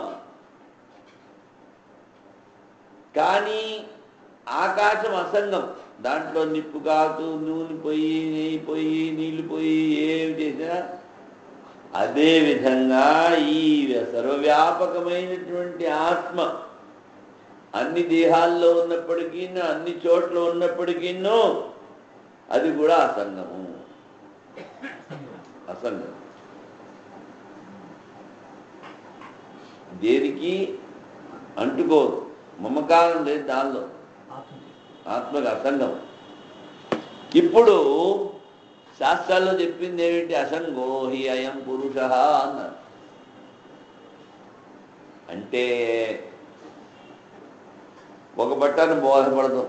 కానీ ఆకాశం అసంగం దాంట్లో నిప్పు కాదు నూనె పోయి నెయ్యి పోయి నీళ్లు పోయి ఏమి చేసినా అదే విధంగా ఈ సర్వవ్యాపకమైనటువంటి ఆత్మ అన్ని దేహాల్లో ఉన్నప్పటికీ అన్ని చోట్ల ఉన్నప్పటికీ అది కూడా అసంగము అసంగం దేనికి అంటుకోదు మమకారం లేదు దానిలో ఆత్మకి ఆత్మకు అసంగం ఇప్పుడు శాస్త్రాల్లో చెప్పింది ఏమిటి అసంగో హి అయం పురుష అన్నారు అంటే ఒక బట్టను బోధపడదు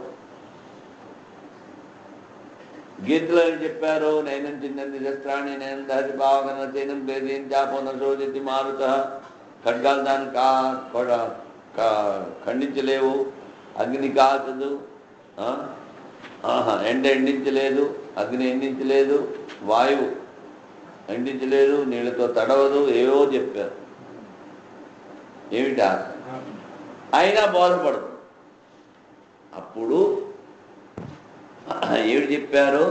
గీతలో ఏం చెప్పారు నైనం చిన్నంది శస్త్రాన్ని నేను దహతి భావన చైనం పేదీం చాపోన శోధితి మారుత ఖడ్గాలు దాన్ని కా కొడ- కా- ఖండించలేవు అగ్ని కాచదు ఆ? ఆహా, ఎండ ఎండించలేదు అగ్ని ఎండించలేదు వాయువు ఎండించలేదు నీళ్ళతో తడవదు ఏవో చెప్పారు ఏమిటా అయినా బోధపడదు అప్పుడు ఏమిటి చెప్పారు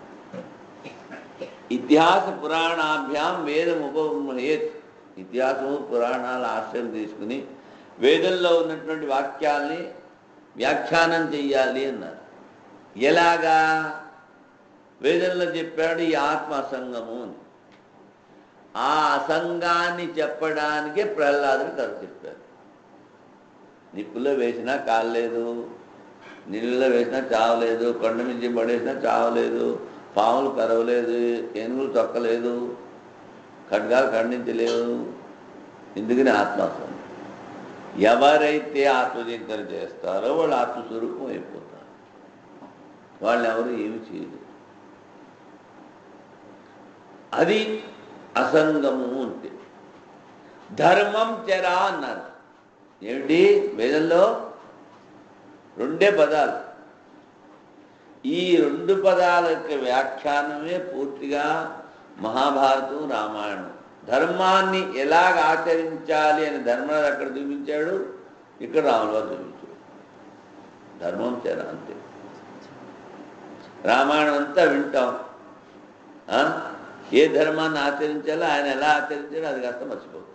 ఇతిహాస పురాణాభ్యాం వేదం ఉపమహేత్ ఇతిహాసము పురాణాల ఆశ్రయం తీసుకుని వేదంలో ఉన్నటువంటి వాక్యాల్ని వ్యాఖ్యానం చెయ్యాలి అన్నారు ఎలాగా వేదంలో చెప్పాడు ఈ ఆత్మ అసంగము అని ఆ అసంగాన్ని చెప్పడానికే ప్రహ్లాదుడు కథ చెప్పారు నిప్పులో వేసినా కాలేదు నీళ్ళలో వేసినా చావలేదు కొండ మించి పడేసినా చావలేదు పాములు కరవలేదు ఏనుగులు తొక్కలేదు ఖడ్గాలు ఖండించలేవు ఎందుకని ఆత్మాసం ఎవరైతే ఆత్మచింతన చేస్తారో వాళ్ళు ఆత్మస్వరూపం అయిపోతారు వాళ్ళు ఎవరు ఏమి చేయదు అది అసంగము అంటే ధర్మం చెరా అన్నారు ఏమిటి వేదంలో రెండే పదాలు ఈ రెండు పదాల యొక్క వ్యాఖ్యానమే పూర్తిగా మహాభారతం రామాయణం ధర్మాన్ని ఎలాగ ఆచరించాలి అని ధర్మరాజు అక్కడ చూపించాడు ఇక్కడ రాములవారు చూపించాడు ధర్మం చేర అంతే రామాయణం అంతా వింటాం ఆ? ఏ ధర్మాన్ని ఆచరించాలో ఆయన ఎలా ఆచరించాడో అది కాస్త మర్చిపోతాం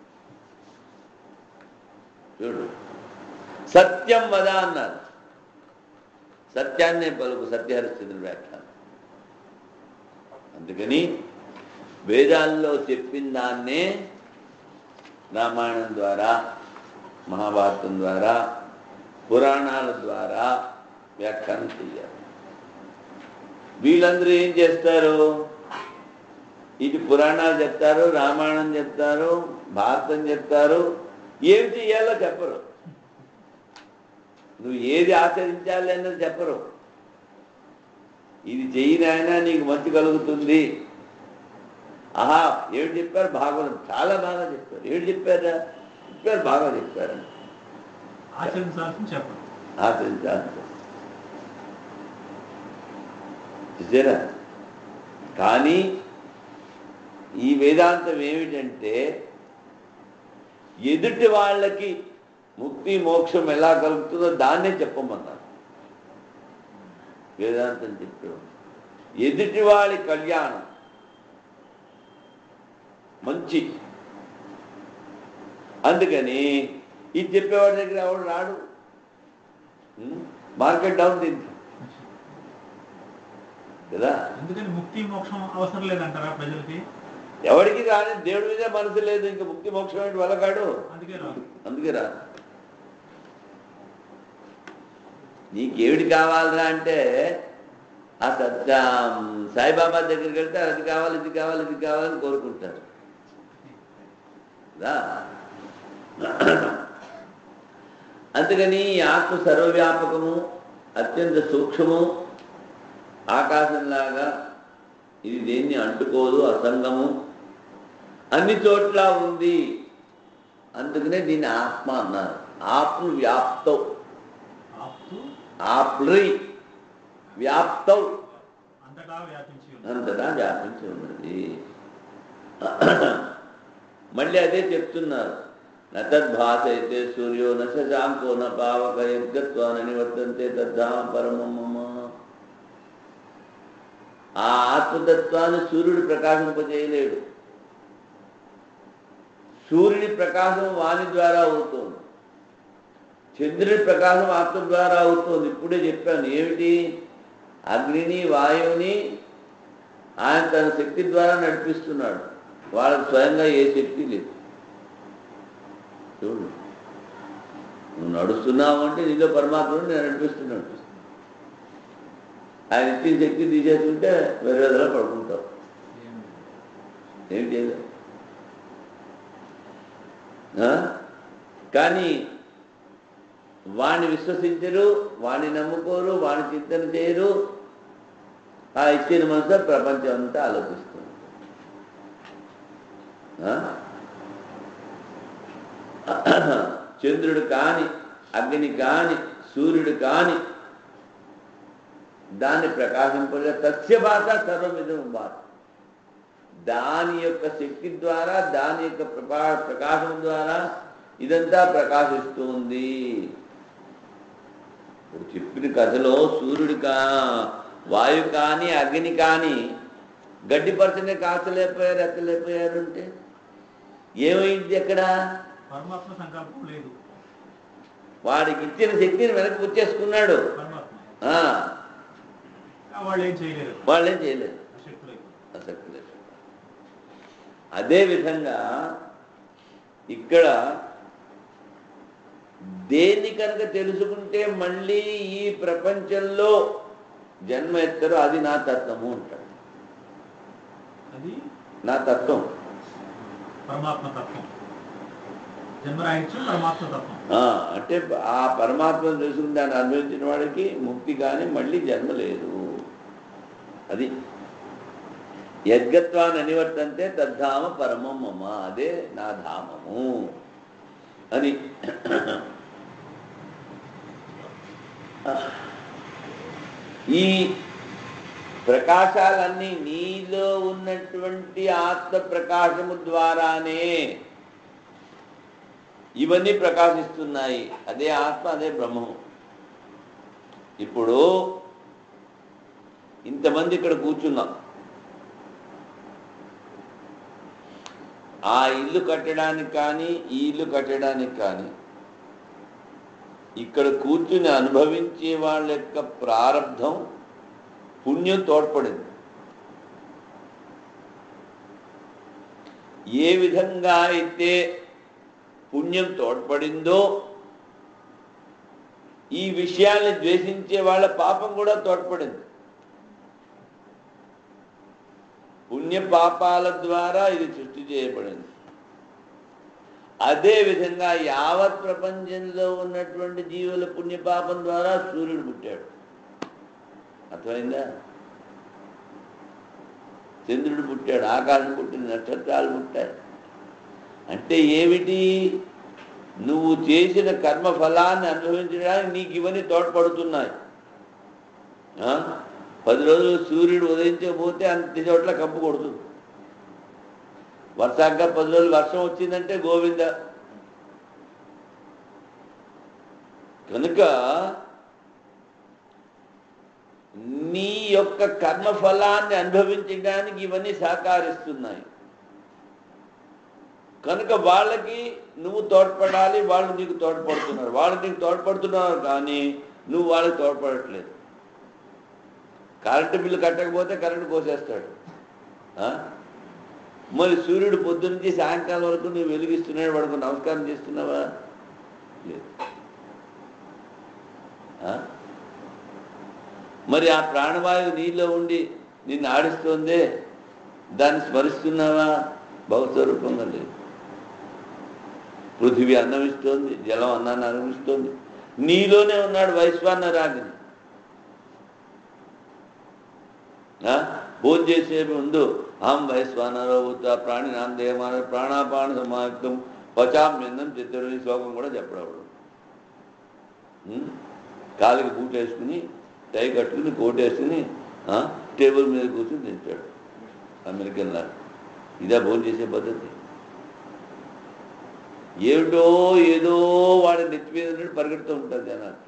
చూడు సత్యం వద అన్నారు సత్యాన్నే పలుకు సత్యహరిశ్చంద్రుడి వ్యాఖ్యానం అందుకని వేదాల్లో చెప్పిన దాన్నే రామాయణం ద్వారా మహాభారతం ద్వారా పురాణాల ద్వారా వ్యాఖ్యానం చేయాలి వీళ్ళందరూ ఏం చేస్తారు ఇటు పురాణాలు చెప్తారు రామాయణం చెప్తారు భారతం చెప్తారు ఏం చెయ్యాలో చెప్పరు నువ్వు ఏది ఆచరించాలి అన్నది చెప్పరు ఇది చెయ్యి నాయనా నీకు మంచి కలుగుతుంది ఆహా ఏడు చెప్పారు భాగవతం చాలా బాగా చెప్పారు ఏడు చెప్పారా చెప్పారు బాగా చెప్పారు ఆచరించాల్సింది చెప్పండి ఆచరించాలి చూసారా కానీ ఈ వేదాంతం ఏమిటంటే ఎదుటి వాళ్ళకి ముక్తి మోక్షం ఎలా కలుగుతుందో దాన్నే చెప్పమన్నారు వేదాంతం చెప్పాడు ఎదుటి వాళ్ళ కళ్యాణం మంచి అందుకని ఇది చెప్పేవాడి దగ్గర ఎవడు రాడు ఉం? మార్కెట్ డౌన్ దీనికి కదా ఎందుకని ముక్తి మోక్షం అవసరం లేదంటారా ప్రజలకి ఎవరికి రాని దేవుడి మీద మనసు లేదు ఇంకా ముక్తి మోక్షం ఏంటి వలగాడు అందుకే రాదు అందుకే రా నీకేమిటి కావాలరా అంటే ఆ సత్య సాయిబాబా దగ్గరికి వెళ్తే అది కావాలి ఇది కావాలి ఇది కావాలని కోరుకుంటారు రా అందుకని ఈ ఆత్మ సర్వవ్యాపకము అత్యంత సూక్ష్మము ఆకాశంలాగా ఇది దేన్ని అంటుకోదు అసంగము అన్ని చోట్ల ఉంది అందుకనే దీన్ని ఆత్మ అన్నారు ఆత్మ వ్యాప్తం ఆప్తు ఆప్రి వ్యాప్తం అంతటా వ్యాపించి ఉంది అంతటా వ్యాపించి ఉన్నది మళ్ళీ అదే చెప్తున్నారు నతద్భాస అయితే సూర్యో నశాంకో న పావక యద్గత్వాన నివర్తంతే తద్ధామ పరమమ్మ ఆ ఆత్మతత్వాన్ని సూర్యుడు ప్రకాశింపజేయలేడు సూర్యుడి ప్రకాశం వాణి ద్వారా అవుతుంది చంద్రుడి ప్రకాశం ఆత్మ ద్వారా అవుతుంది ఇప్పుడే చెప్పాను ఏమిటి అగ్నిని వాయువుని ఆయన తన శక్తి ద్వారా నడిపిస్తున్నాడు వాళ్ళకి స్వయంగా ఏ శక్తి లేదు చూడు నువ్వు నడుస్తున్నావు అంటే నీలో పరమాత్మను నేను నడిపిస్తున్నాడు ఆయన ఇచ్చిన శక్తి తీసేస్తుంటే వేరే విధంగా పడుకుంటావు ఏం చేయలేదు ఆ? కానీ వాణ్ణి విశ్వసించరు వాణ్ణి నమ్ముకోరు వాణ్ణి చింతన చేయరు ఆ ఇచ్చిన మనసు ప్రపంచం అంతా ఆలోచిస్తుంది ఆ? చంద్రుడు కాని అగ్ని కాని సూర్యుడు కాని దాన్ని ప్రకాశింపలే తస్య భాష సర్వమిదం భాష దాని యొక్క శక్తి ద్వారా దాని యొక్క ప్రకా ప్రకాశం ద్వారా ఇదంతా ప్రకాశిస్తుంది ఇప్పుడు చెప్పిన కథలో సూర్యుడు కా వాయు కానీ అగ్ని కానీ గడ్డి పరచనే కాచలేకపోయారు ఎక్కలేకపోయారు అంటే ఏమైంది ఎక్కడ పరమాత్మ సంకల్పం లేదు వాడికి ఇచ్చిన శక్తిని వెనక్కి పుచ్చేసుకున్నాడు పరమాత్మ ఆ, ఆ వాళ్ళు ఏం చేయలేరు వాళ్ళేం చేయలేదు అశక్తులైపోతారు ఆసక్తి లేదు అదే విధంగా ఇక్కడ దేన్ని కనుక తెలుసుకుంటే మళ్ళీ ఈ ప్రపంచంలో జన్మ ఎత్తారో అది నా తత్వము అంటాడు అది నా తత్వం పరమాత్మ తత్వం జన్మరాహిత్యం పరమాత్మ తత్వం ఆ, అంటే ఆ పరమాత్మను తెలుసుకుని దాన్ని అనుభవించిన వాడికి ముక్తి కానీ మళ్ళీ జన్మ లేదు అది యద్గత్వాన్ని అనివర్తంతే తద్ధామ పరమం మమ అదే నా ధామము అని ఈ ప్రకాశాలన్నీ నీలో ఉన్నటువంటి ఆత్మ ప్రకాశము ద్వారానే ఇవన్నీ ప్రకాశిస్తున్నాయి అదే ఆత్మ అదే బ్రహ్మము ఇప్పుడు ఇంతమంది ఇక్కడ కూర్చున్నాం ఆ ఇల్లు కట్టడానికి కానీ ఈ ఇల్లు కట్టడానికి కానీ ఇక్కడ కూర్చుని అనుభవించే వాళ్ళ యొక్క ప్రారంధం పుణ్యం తోడ్పడింది ఏ విధంగా అయితే పుణ్యం తోడ్పడిందో ఈ విషయాల్ని ద్వేషించే వాళ్ళ పాపం కూడా తోడ్పడింది పుణ్య పాపాల ద్వారా ఇది సృష్టి చేయబడింది అదే విధంగా యావత్ ప్రపంచంలో ఉన్నటువంటి జీవుల పుణ్యపాపం ద్వారా సూర్యుడు పుట్టాడు అర్థమైందా చంద్రుడు పుట్టాడు ఆకాశం పుట్టింది నక్షత్రాలు పుట్టాయి అంటే ఏమిటి నువ్వు చేసిన కర్మ ఫలాన్ని అనుభవించడానికి నీకు ఇవన్నీ తోడ్పడుతున్నాయి ఆ? పది రోజులు సూర్యుడు ఉదయించకపోతే అంత చోట్ల కప్పు కొడుతుంది వర్షాక పది రోజులు వర్షం వచ్చిందంటే గోవింద కనుక నీ యొక్క కర్మ ఫలాన్ని అనుభవించడానికి ఇవన్నీ సహకరిస్తున్నాయి కనుక వాళ్ళకి నువ్వు తోడ్పడాలి వాళ్ళు నీకు తోడ్పడుతున్నారు వాళ్ళు నీకు తోడ్పడుతున్నారు కానీ నువ్వు వాళ్ళకి తోడ్పడట్లేదు కరెంటు బిల్లు కట్టకపోతే కరెంటు కోసేస్తాడు ఆ? మరి సూర్యుడు పొద్దు నుంచి సాయంకాలం వరకు నువ్వు వెలిగిస్తున్నాడు వాడుకు నమస్కారం చేస్తున్నావా లేదు ఆ? మరి ఆ ప్రాణవాయువు నీలో ఉండి నిన్ను ఆడిస్తోందే దాన్ని స్మరిస్తున్నావా భవస్వరూపంగా లేదు పృథివీ అన్నం ఇస్తోంది జలం అన్నాన్ని అనుభవిస్తోంది నీలోనే ఉన్నాడు వైశ్వానరాగిని భోజనం చేసే ముందు అహం వైశ్వానరవుత ప్రాణి నామదేయమాన ప్రాణాపాన సమాయుక్తం పచామ్యందం చిత్తరుని శ్లోకం కూడా చెప్పడవాడు కాలికి బూట్ వేసుకుని టై కట్టుకుని కోట్ వేసుకుని ఆ, టేబుల్ మీద కూర్చుని తింటాడు అమెరికన్ లాగా ఇదే భోజనం చేసే పద్ధతి ఏమిటో ఏదో వాడి నెత్తి మీద ఉన్నట్టు పరిగెడుతూ ఉంటారు జనాలు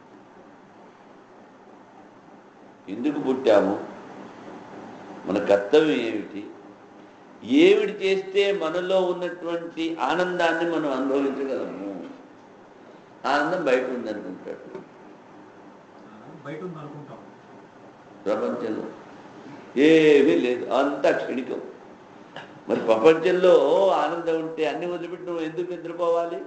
ఎందుకు పుట్టాము మన కర్తవ్యం ఏమిటి ఏమిటి చేస్తే మనలో ఉన్నటువంటి ఆనందాన్ని మనం అనుభవించగలము ఆనందం బయట ఉందనుకుంటాడు బయట ఉంది అనుకుంటాం ప్రపంచంలో ఏమీ లేదు అంతా క్షణికం మరి ప్రపంచంలో ఆనందం ఉంటే అన్ని వదిలిపెట్టి నువ్వు ఎందుకు నిద్రపోవాలి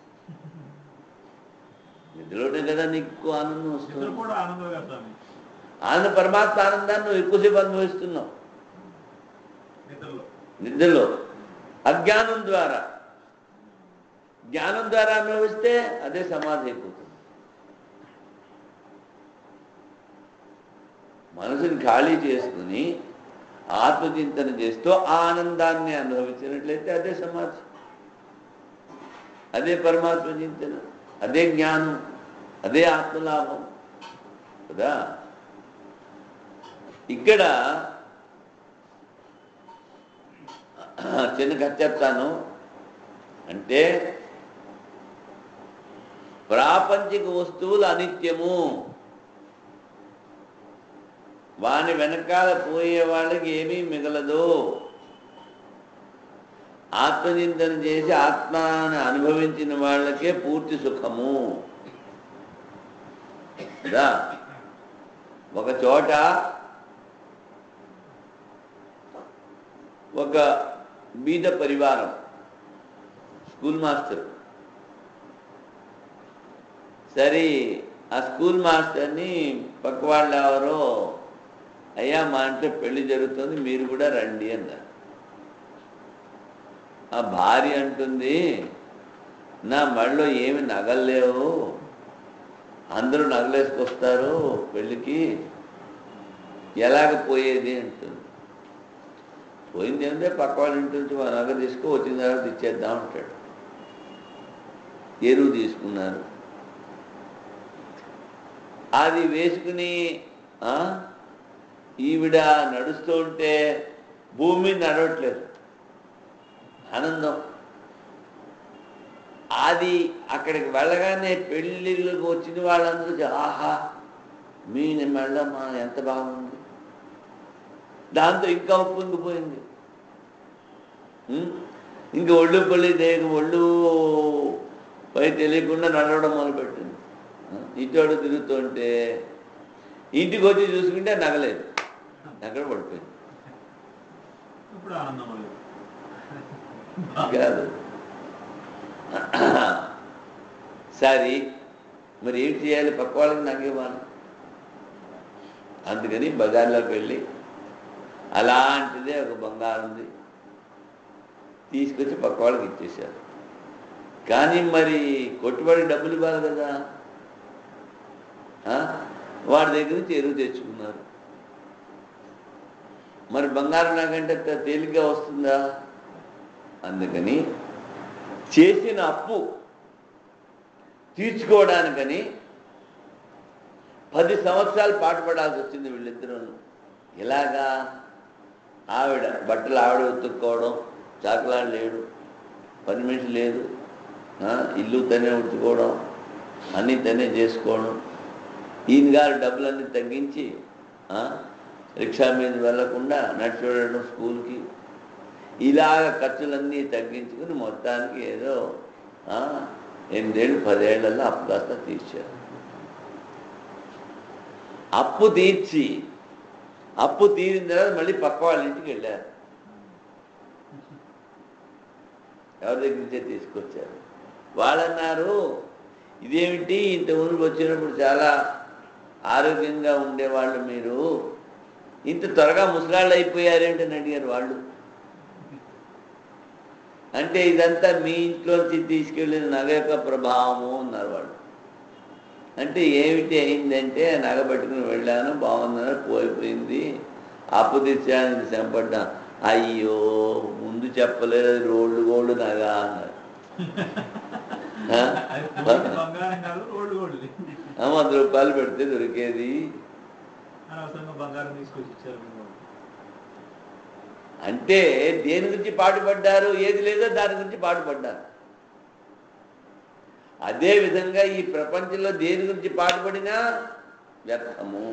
నిద్రలోనే కదా నీకు ఆనందం ఇద్దరు వస్తుంది కూడా ఆనందమే కదా స్వామి ఆనంద పరమాత్మ ఆనందాన్ని నువ్వు ఎక్కువసేపు అనుభవిస్తున్నావు నిద్రలో నిద్రలో అజ్ఞానం ద్వారా జ్ఞానం ద్వారా అనుభవిస్తే అదే సమాధి అయిపోతుంది మనసుని ఖాళీ చేసుకుని ఆత్మచింతన చేస్తూ ఆ ఆనందాన్ని అనుభవించినట్లయితే అదే సమాధి అదే పరమాత్మ చింతన అదే జ్ఞానం అదే ఆత్మలాభం కదా ఇక్కడ చిన్న కథ చెప్తాను అంటే ప్రాపంచిక వస్తువులు అనిత్యము వాని వెనకాల పోయే వాళ్ళకి ఏమీ మిగలదు ఆత్మచింతన చేసి ఆత్మాన్ని అనుభవించిన వాళ్ళకే పూర్తి సుఖము కదా ఒక చోట ఒక బీద పరివారం స్కూల్ మాస్టర్ సరే ఆ స్కూల్ మాస్టర్ని పక్క వాళ్ళు ఎవరో అయ్యా మా ఇంట్లో పెళ్లి జరుగుతుంది మీరు కూడా రండి అన్నారు ఆ భార్య అంటుంది నా మళ్ళీ ఏమి నగలేవు అందరూ నగలేసుకొస్తారు పెళ్ళికి ఎలాగ పోయేది అంటుంది పోయింది ఏంటంటే పక్క వాళ్ళ ఇంటి నుంచి మా నగ తీసుకో వచ్చిన తర్వాత ఇచ్చేద్దాం అంటాడు ఎరువు తీసుకున్నారు అది వేసుకుని ఆ, ఈవిడ నడుస్తూ ఉంటే భూమి నడవట్లేదు ఆనందం అది అక్కడికి వెళ్ళగానే పెళ్ళిళ్ళకి వచ్చిన వాళ్ళందరూ చ- ఆహా మీ మెళ్ళమ్మా ఎంత బాగుంది దాంతో ఇంకా ఉప్పొంగిపోయింది ఉం? ఇంకా ఒళ్ళు పల్లి దేగ ఒళ్ళు పై తెలియకుండా నడవడం మొదలుపెట్టింది ఇటోడు తిరుగుతుంటే ఇంటికి వచ్చి చూసుకుంటే నగలేదు అక్కడ పడిపోయింది ఇప్పుడు ఆనందం లేదు కాదు సరే మరి ఏం చేయాలి పక్క వాళ్ళకి నాకు ఇవ్వాలి అందుకని బజార్లోకి వెళ్ళి అలాంటిదే ఒక బంగారంది తీసుకొచ్చి పక్క వాళ్ళకి ఇచ్చేశారు కానీ మరి కొట్టుబడి డబ్బులు ఇవ్వాలి కదా ఆ? వాడి దగ్గర నుంచి ఎరువు తెచ్చుకున్నారు మరి బంగారం నాకంటే అంత తేలిగ్గా వస్తుందా అందుకని చేసిన అప్పు తీర్చుకోవడానికని పది సంవత్సరాలు పాటుపడాల్సి వచ్చింది వీళ్ళిద్దరూ ఎలాగా ఆవిడ బట్టలు ఆవిడ ఉతుక్కోవడం చాకలాడు లేడు పని మనిషి లేదు ఆ, ఇల్లు తనే ఉతుకోవడం అన్నీ తనే చేసుకోవడం ఈయన గారు డబ్బులన్నీ తగ్గించి ఆ, రిక్షా మీద వెళ్లకుండా నడిచి వెళ్ళడం స్కూల్కి ఇలాగ ఖర్చులన్నీ తగ్గించుకుని మొత్తానికి ఏదో ఆ, ఎనిమిదేళ్ళు పదేళ్లలో అప్పు కాస్త తీర్చారు అప్పు తీర్చి అప్పు తీరిన తర్వాత మళ్ళీ పక్క వాళ్ళ ఇంటికి వెళ్ళారు ఎవరి దగ్గర నుంచే తీసుకొచ్చారు వాళ్ళన్నారు ఇదేమిటి ఇంత ఊరికి వచ్చినప్పుడు చాలా ఆరోగ్యంగా ఉండేవాళ్ళు మీరు ఇంత త్వరగా ముసలాళ్ళు అయిపోయారేంటని అడిగారు వాళ్ళు అంటే ఇదంతా మీ ఇంట్లోంచి తీసుకెళ్ళిన నగ యొక్క ప్రభావము అన్నారు వాళ్ళు అంటే ఏమిటి అయిందంటే నగ పట్టుకుని వెళ్ళాను బాగుందని పోయిపోయింది అప్పు తెచ్చాను శ్రమపడ్డా అయ్యో ముందు చెప్పలేదు రోడ్లు గోల్డ్ నగా అన్నారు ఆ? అది పూర్తి బంగారం కాదు రోడ్డు గోల్డ్ ఆ, వంద రూపాయలు పెడితే దొరికేది అనవసరంగా బంగారం తీసుకొచ్చి ఇచ్చారు మీ వాళ్ళు. అంటే దేని గురించి పాటుపడ్డారు ఏది లేదో దాని గురించి పాటుపడ్డారు అదే విధంగా ఈ ప్రపంచంలో దేని గురించి పాటుపడినా వ్యర్థము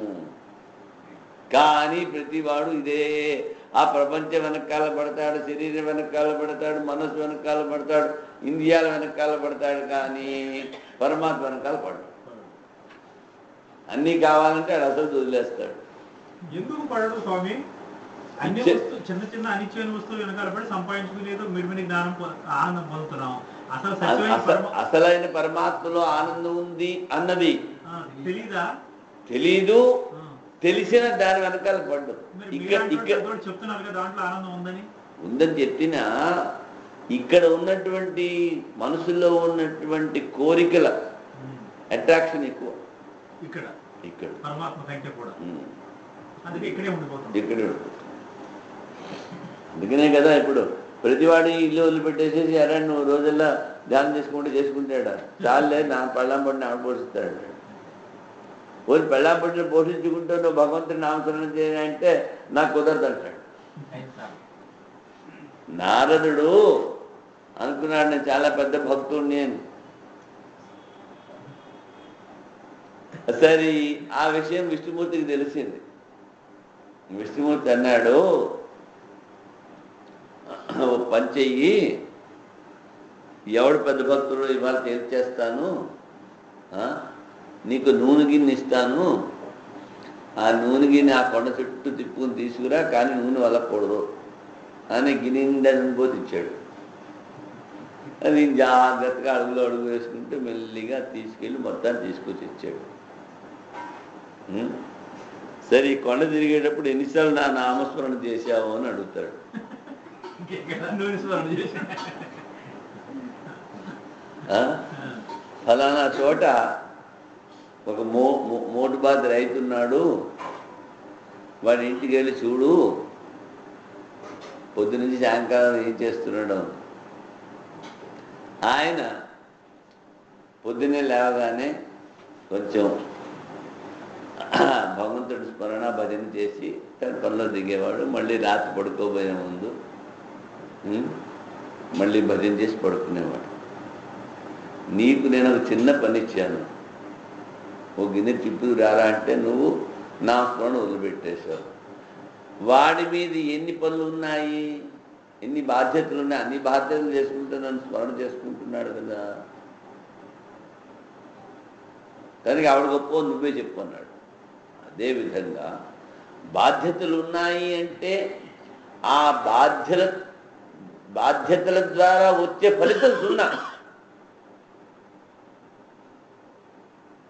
కానీ ప్రతివాడు ఇదే ఆ ప్రపంచం వెనకాల పడతాడు శరీరం వెనకాల పడతాడు మనసు వెనకాల పడతాడు ఇంద్రియాల వెనకాల పడతాడు కానీ పరమాత్మ వెనకాల పడతాడు అన్నీ కావాలంటే అది అసలు వదిలేస్తాడు ఎందుకు పడడు స్వామి అన్ని ఇచ్చే- వస్తువు చిన్న చిన్న అనిత్యమైన వస్తువులు వెనకాల పడి సంపాదించుకునేదో మిడిమిడి జ్ఞానం పొ- ఆనందం పొందుతున్నాం అసలు సత్యమైన అస- పరమ- అసలైన పరమాత్మలో ఆనందం ఉంది అన్నది ఆ, తెలీదా తెలీదు ఆ. తెలిసిన దాని వెనకాల పడ్డు మరి ఇక్కడ మీలాంటి ఇక్కడ వాళ్ళు పెద్దవాళ్ళు చెప్తున్నారు కదా దాంట్లో ఆనందం ఉందని ఉందని చెప్పినా ఇక్కడ ఉన్నటువంటి మనసులో ఉన్నటువంటి కోరికల అట్రాక్షన్ ఎక్కువ ఇక్కడ ఇక్కడ పరమాత్మ కంటే కూడా ఉమ్. అందుకే ఇక్కడే ఉండిపోతాం ఇక్కడే ఉంటుంది అందుకనే కదా ఇప్పుడు ప్రతివాడు ఇల్లు వదిలిపెట్టేసేసి అరే నువ్వు రోజుల్లో ధ్యానం చేసుకుంటే చేసుకుంటాడా చాలే నా పళ్ళం పడిన ఆవిడ పోషిస్తాడు ఓరి పెళ్ళాం పడిన పోషించుకుంటూ నువ్వు భగవంతుని నామకరణం చేయాలంటే నాకు కుదరదు అంటాడు నారదుడు అనుకున్నాడు నేను చాలా పెద్ద భక్తుడిని అని సరే ఆ విషయం విష్ణుమూర్తికి తెలిసింది విష్ణుమూర్తి అన్నాడు "ఓ పని చెయ్యి ఎవడు పెద్ద భక్తుడు ఇవాళ తేల్చేస్తాను ఆ? నీకు నూనె గిన్నె ఇస్తాను ఆ నూనె గిన్నె ఆ కొండ చుట్టూ తిప్పుకుని తీసుకురా కానీ నూనె వల్లకూడదు అని గిన్నె నిండా నూనె పోతే ఇచ్చాడు అది జాగ్రత్తగా అడుగులో అడుగు వేసుకుంటూ మెల్లిగా తీసుకెళ్ళి మొత్తాన్ని తీసుకొచ్చి ఇచ్చాడు ఉం? సరే ఈ కొండ తిరిగేటప్పుడు ఎన్నిసార్లు నా నామస్మరణ చేశావు అని అడుగుతాడు ఇంకెక్కడ నూనె స్మరణ చేసి ఆ? ఫలానా చోట ఒక మో మో- మోటుబాద్ రైతున్నాడు వాడి ఇంటికి వెళ్ళి చూడు పొద్దునుంచి సాయంకాలం ఏం చేస్తున్నాడు ఆయన పొద్దున్నే లేవగానే కొంచెం భగవంతుడి స్మరణ భజన చేసి తన పనిలో దిగేవాడు మళ్ళీ రాత్రి పడుకోబోయే ముందు ఉం? మళ్ళీ భజన చేసి పడుకునేవాడు నీకు నేను ఒక చిన్న పని ఇచ్చాను ఓ గిన్నె తిప్పుకు రారా అంటే నువ్వు నా స్మరణ వదిలిపెట్టేశావు వాడి మీద ఎన్ని పనులు ఉన్నాయి ఎన్ని బాధ్యతలు ఉన్నాయి అన్ని బాధ్యతలు చేసుకుంటూ నన్ను స్మరణ చేసుకుంటున్నాడు కదా కనుక ఆవిడ గొప్ప నువ్వే చెప్పు అన్నాడు అదేవిధంగా బాధ్యతలు ఉన్నాయి అంటే ఆ బాధ్యత బాధ్యతల ద్వారా వచ్చే ఫలితం సున్నా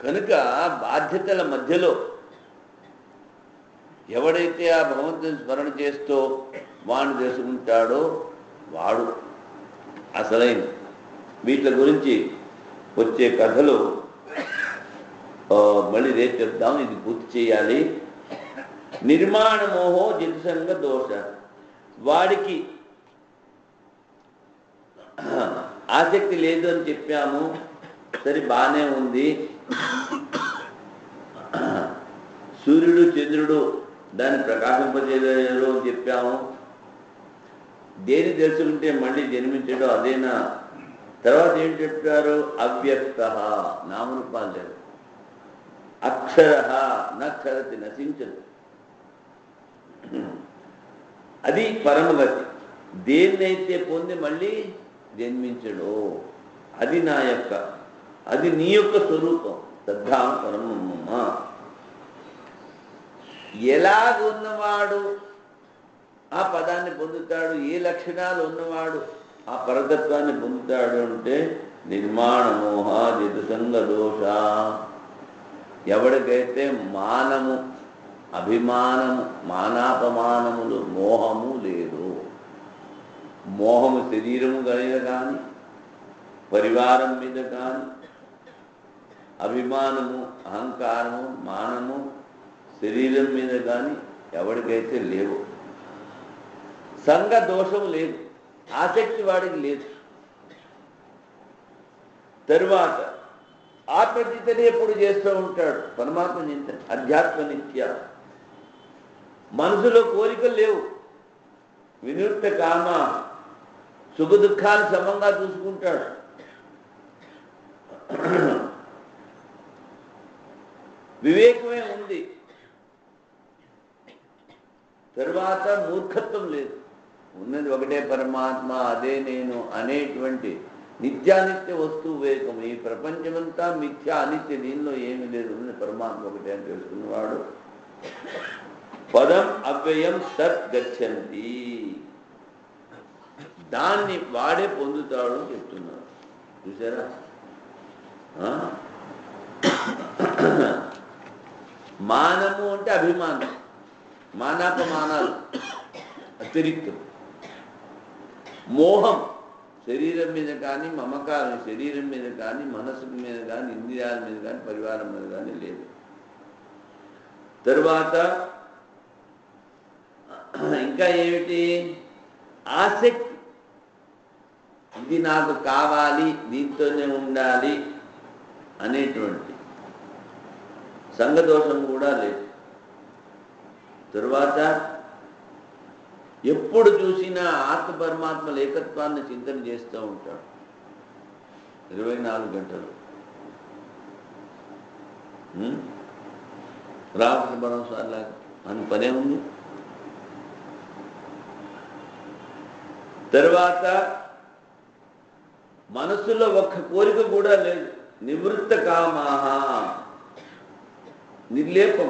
కనుక బాధ్యతల మధ్యలో ఎవడైతే ఆ భగవంతుని స్మరణ చేస్తూ వాడిని తెలుసుకుంటాడో వాడు అసలైన వీటి గురించి వచ్చే కథలు ఆ, మళ్ళీ రేపు చెప్దాం ఇది పూర్తి చేయాలి నిర్మాణ మోహో జితసంగ దోష వాడికి ఆసక్తి లేదు అని చెప్పాము సరే బాగానే ఉంది సూర్యుడు చంద్రుడు దాన్ని ప్రకాశింపజేయలేరు అని చెప్పాము దేని తెలుసుకుంటే మళ్ళీ జన్మించడం అదేనా తర్వాత ఏం చెప్పారు అవ్యక్త నామరూపాలు లేవు అక్షర నక్షరతి నశించదు అది పరమగతి దేన్నైతే పొంది మళ్ళీ జన్మించడు అది నా యొక్క అది నీ యొక్క స్వరూపం శ్రద్ధాం పరమమ్మ ఎలాగ ఉన్నవాడు ఆ పదాన్ని పొందుతాడు ఏ లక్షణాలు ఉన్నవాడు ఆ పరతత్వాన్ని పొందుతాడు అంటే నిర్మాణ మోహ జితసంగ దోష ఎవరికైతే మానము అభిమానము మానాపమానములు మోహము లేదు మోహము శరీరము కలిగ కానీ పరివారం మీద కానీ అభిమానము అహంకారము మానము శరీరం మీద కానీ ఎవరికైతే లేవు సంఘ దోషము లేదు ఆసక్తి వాడికి లేదు తరువాత ఆత్మచింతన ఎప్పుడు చేస్తూ ఉంటాడు పరమాత్మ చింతన అధ్యాత్మ నిత్య మనసులో కోరికలు లేవు వినుక్త కామ సుఖ దుఃఖాలు సమంగా చూసుకుంటాడు వివేకమే ఉంది తరువాత మూర్ఖత్వం లేదు ఉన్నది ఒకటే పరమాత్మ అదే నేను అనేటువంటి నిత్యానిత్య వస్తువు వివేకం ఈ ప్రపంచమంతా మిథ్య అనిత్య దీనిలో ఏమీ లేదు ఉన్నది పరమాత్మ ఒకటే అని తెలుసుకున్నవాడు పదం అవ్యయం సత్ గచ్చంతి దాన్ని వాడే పొందుతాడు అని చెప్తున్నాడు చూసారా ఆ? మానము అంటే అభిమానం మానాపమానాలు అతిరిక్తం మోహం శరీరం మీద కానీ మమకారం శరీరం మీద కానీ మనసు మీద కానీ ఇంద్రియాల మీద కానీ పరివారం మీద కానీ లేదు తరువాత ఇంకా ఏమిటి ఆసక్తి ఇది నాకు కావాలి దీంతోనే ఉండాలి అనేటువంటి సంఘదోషం కూడా లేదు తరువాత ఎప్పుడు చూసినా ఆత్మ పరమాత్మ ఏకత్వాన్ని చింతన చేస్తూ ఉంటాడు ఇరవై నాలుగు గంటలు ఉం? రామకృష్ణ పరమస్వామి లాగా అని పనే ఉంది తర్వాత మనస్సులో ఒక్క కోరిక కూడా లేదు నివృత్త కామాహ నిర్లేపం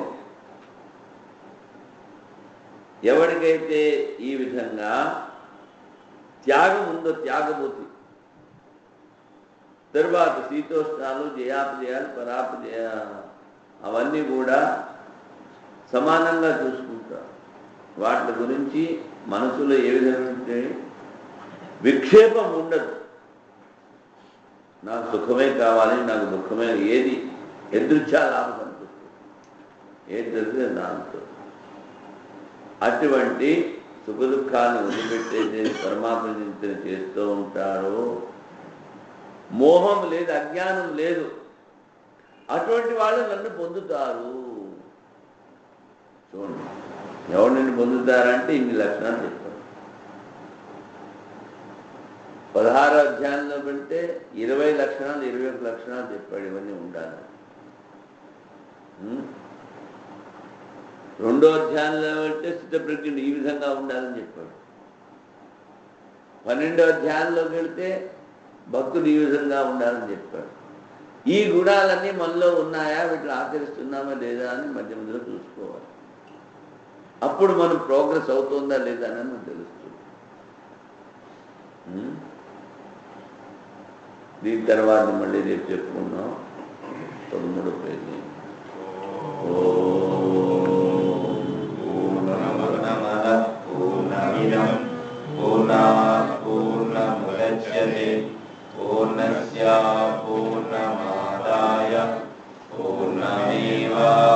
ఎవరికైతే ఈ విధంగా త్యాగం ఉందో త్యాగబోతి తరువాత శీతోష్ణాలు జయాపజయాలు పరాపజయ అవన్నీ కూడా సమానంగా చూసుకుంటారు వాటి గురించి మనసులో ఏ విధంగా విక్షేపం ఉండదు నాకు సుఖమే కావాలి నాకు దుఃఖమే ఏది ఎదుర్చా లాభం అనిపిస్తుంది ఏది జరిగితే దాంతో అటువంటి సుఖ దుఃఖాన్ని వదిలిపెట్టేసి పరమాత్మ చింతన చేస్తూ ఉంటారు మోహం లేదు అజ్ఞానం లేదు అటువంటి వాళ్ళు నన్ను పొందుతారు చూడండి ఎవరు నిన్ను పొందుతారంటే ఇన్ని లక్షణాలు చెప్పారు పదహారో అధ్యాయంలో పెడితే ఇరవై లక్షణాలు ఇరవై ఒక లక్షణాలు చెప్పాడు ఇవన్నీ ఉండాలి ఉం? రెండో అధ్యాయంలో వెళ్తే స్థితప్రజ్ఞుడు ఈ విధంగా ఉండాలని చెప్పాడు పన్నెండో అధ్యాయంలోకి వెళ్తే భక్తుడు ఈ విధంగా ఉండాలని చెప్పాడు ఈ గుణాలన్నీ మనలో ఉన్నాయా వీటిని ఆచరిస్తున్నామా లేదా అని మధ్య మధ్యలో చూసుకోవాలి అప్పుడు మనం ప్రోగ్రెస్ అవుతుందా లేదా అని మనకు తెలుస్తుంది ఉం? దీని తర్వాత మళ్ళీ రేపు చెప్పుకుందాం పదమూడు పేజీ పూర్ణమద పూర్ణమిదం పూర్ణాత్ పూర్ణముదచ్యతే పూర్ణస్య పూర్ణమాదాయ పూర్ణమేవావశిష్యతే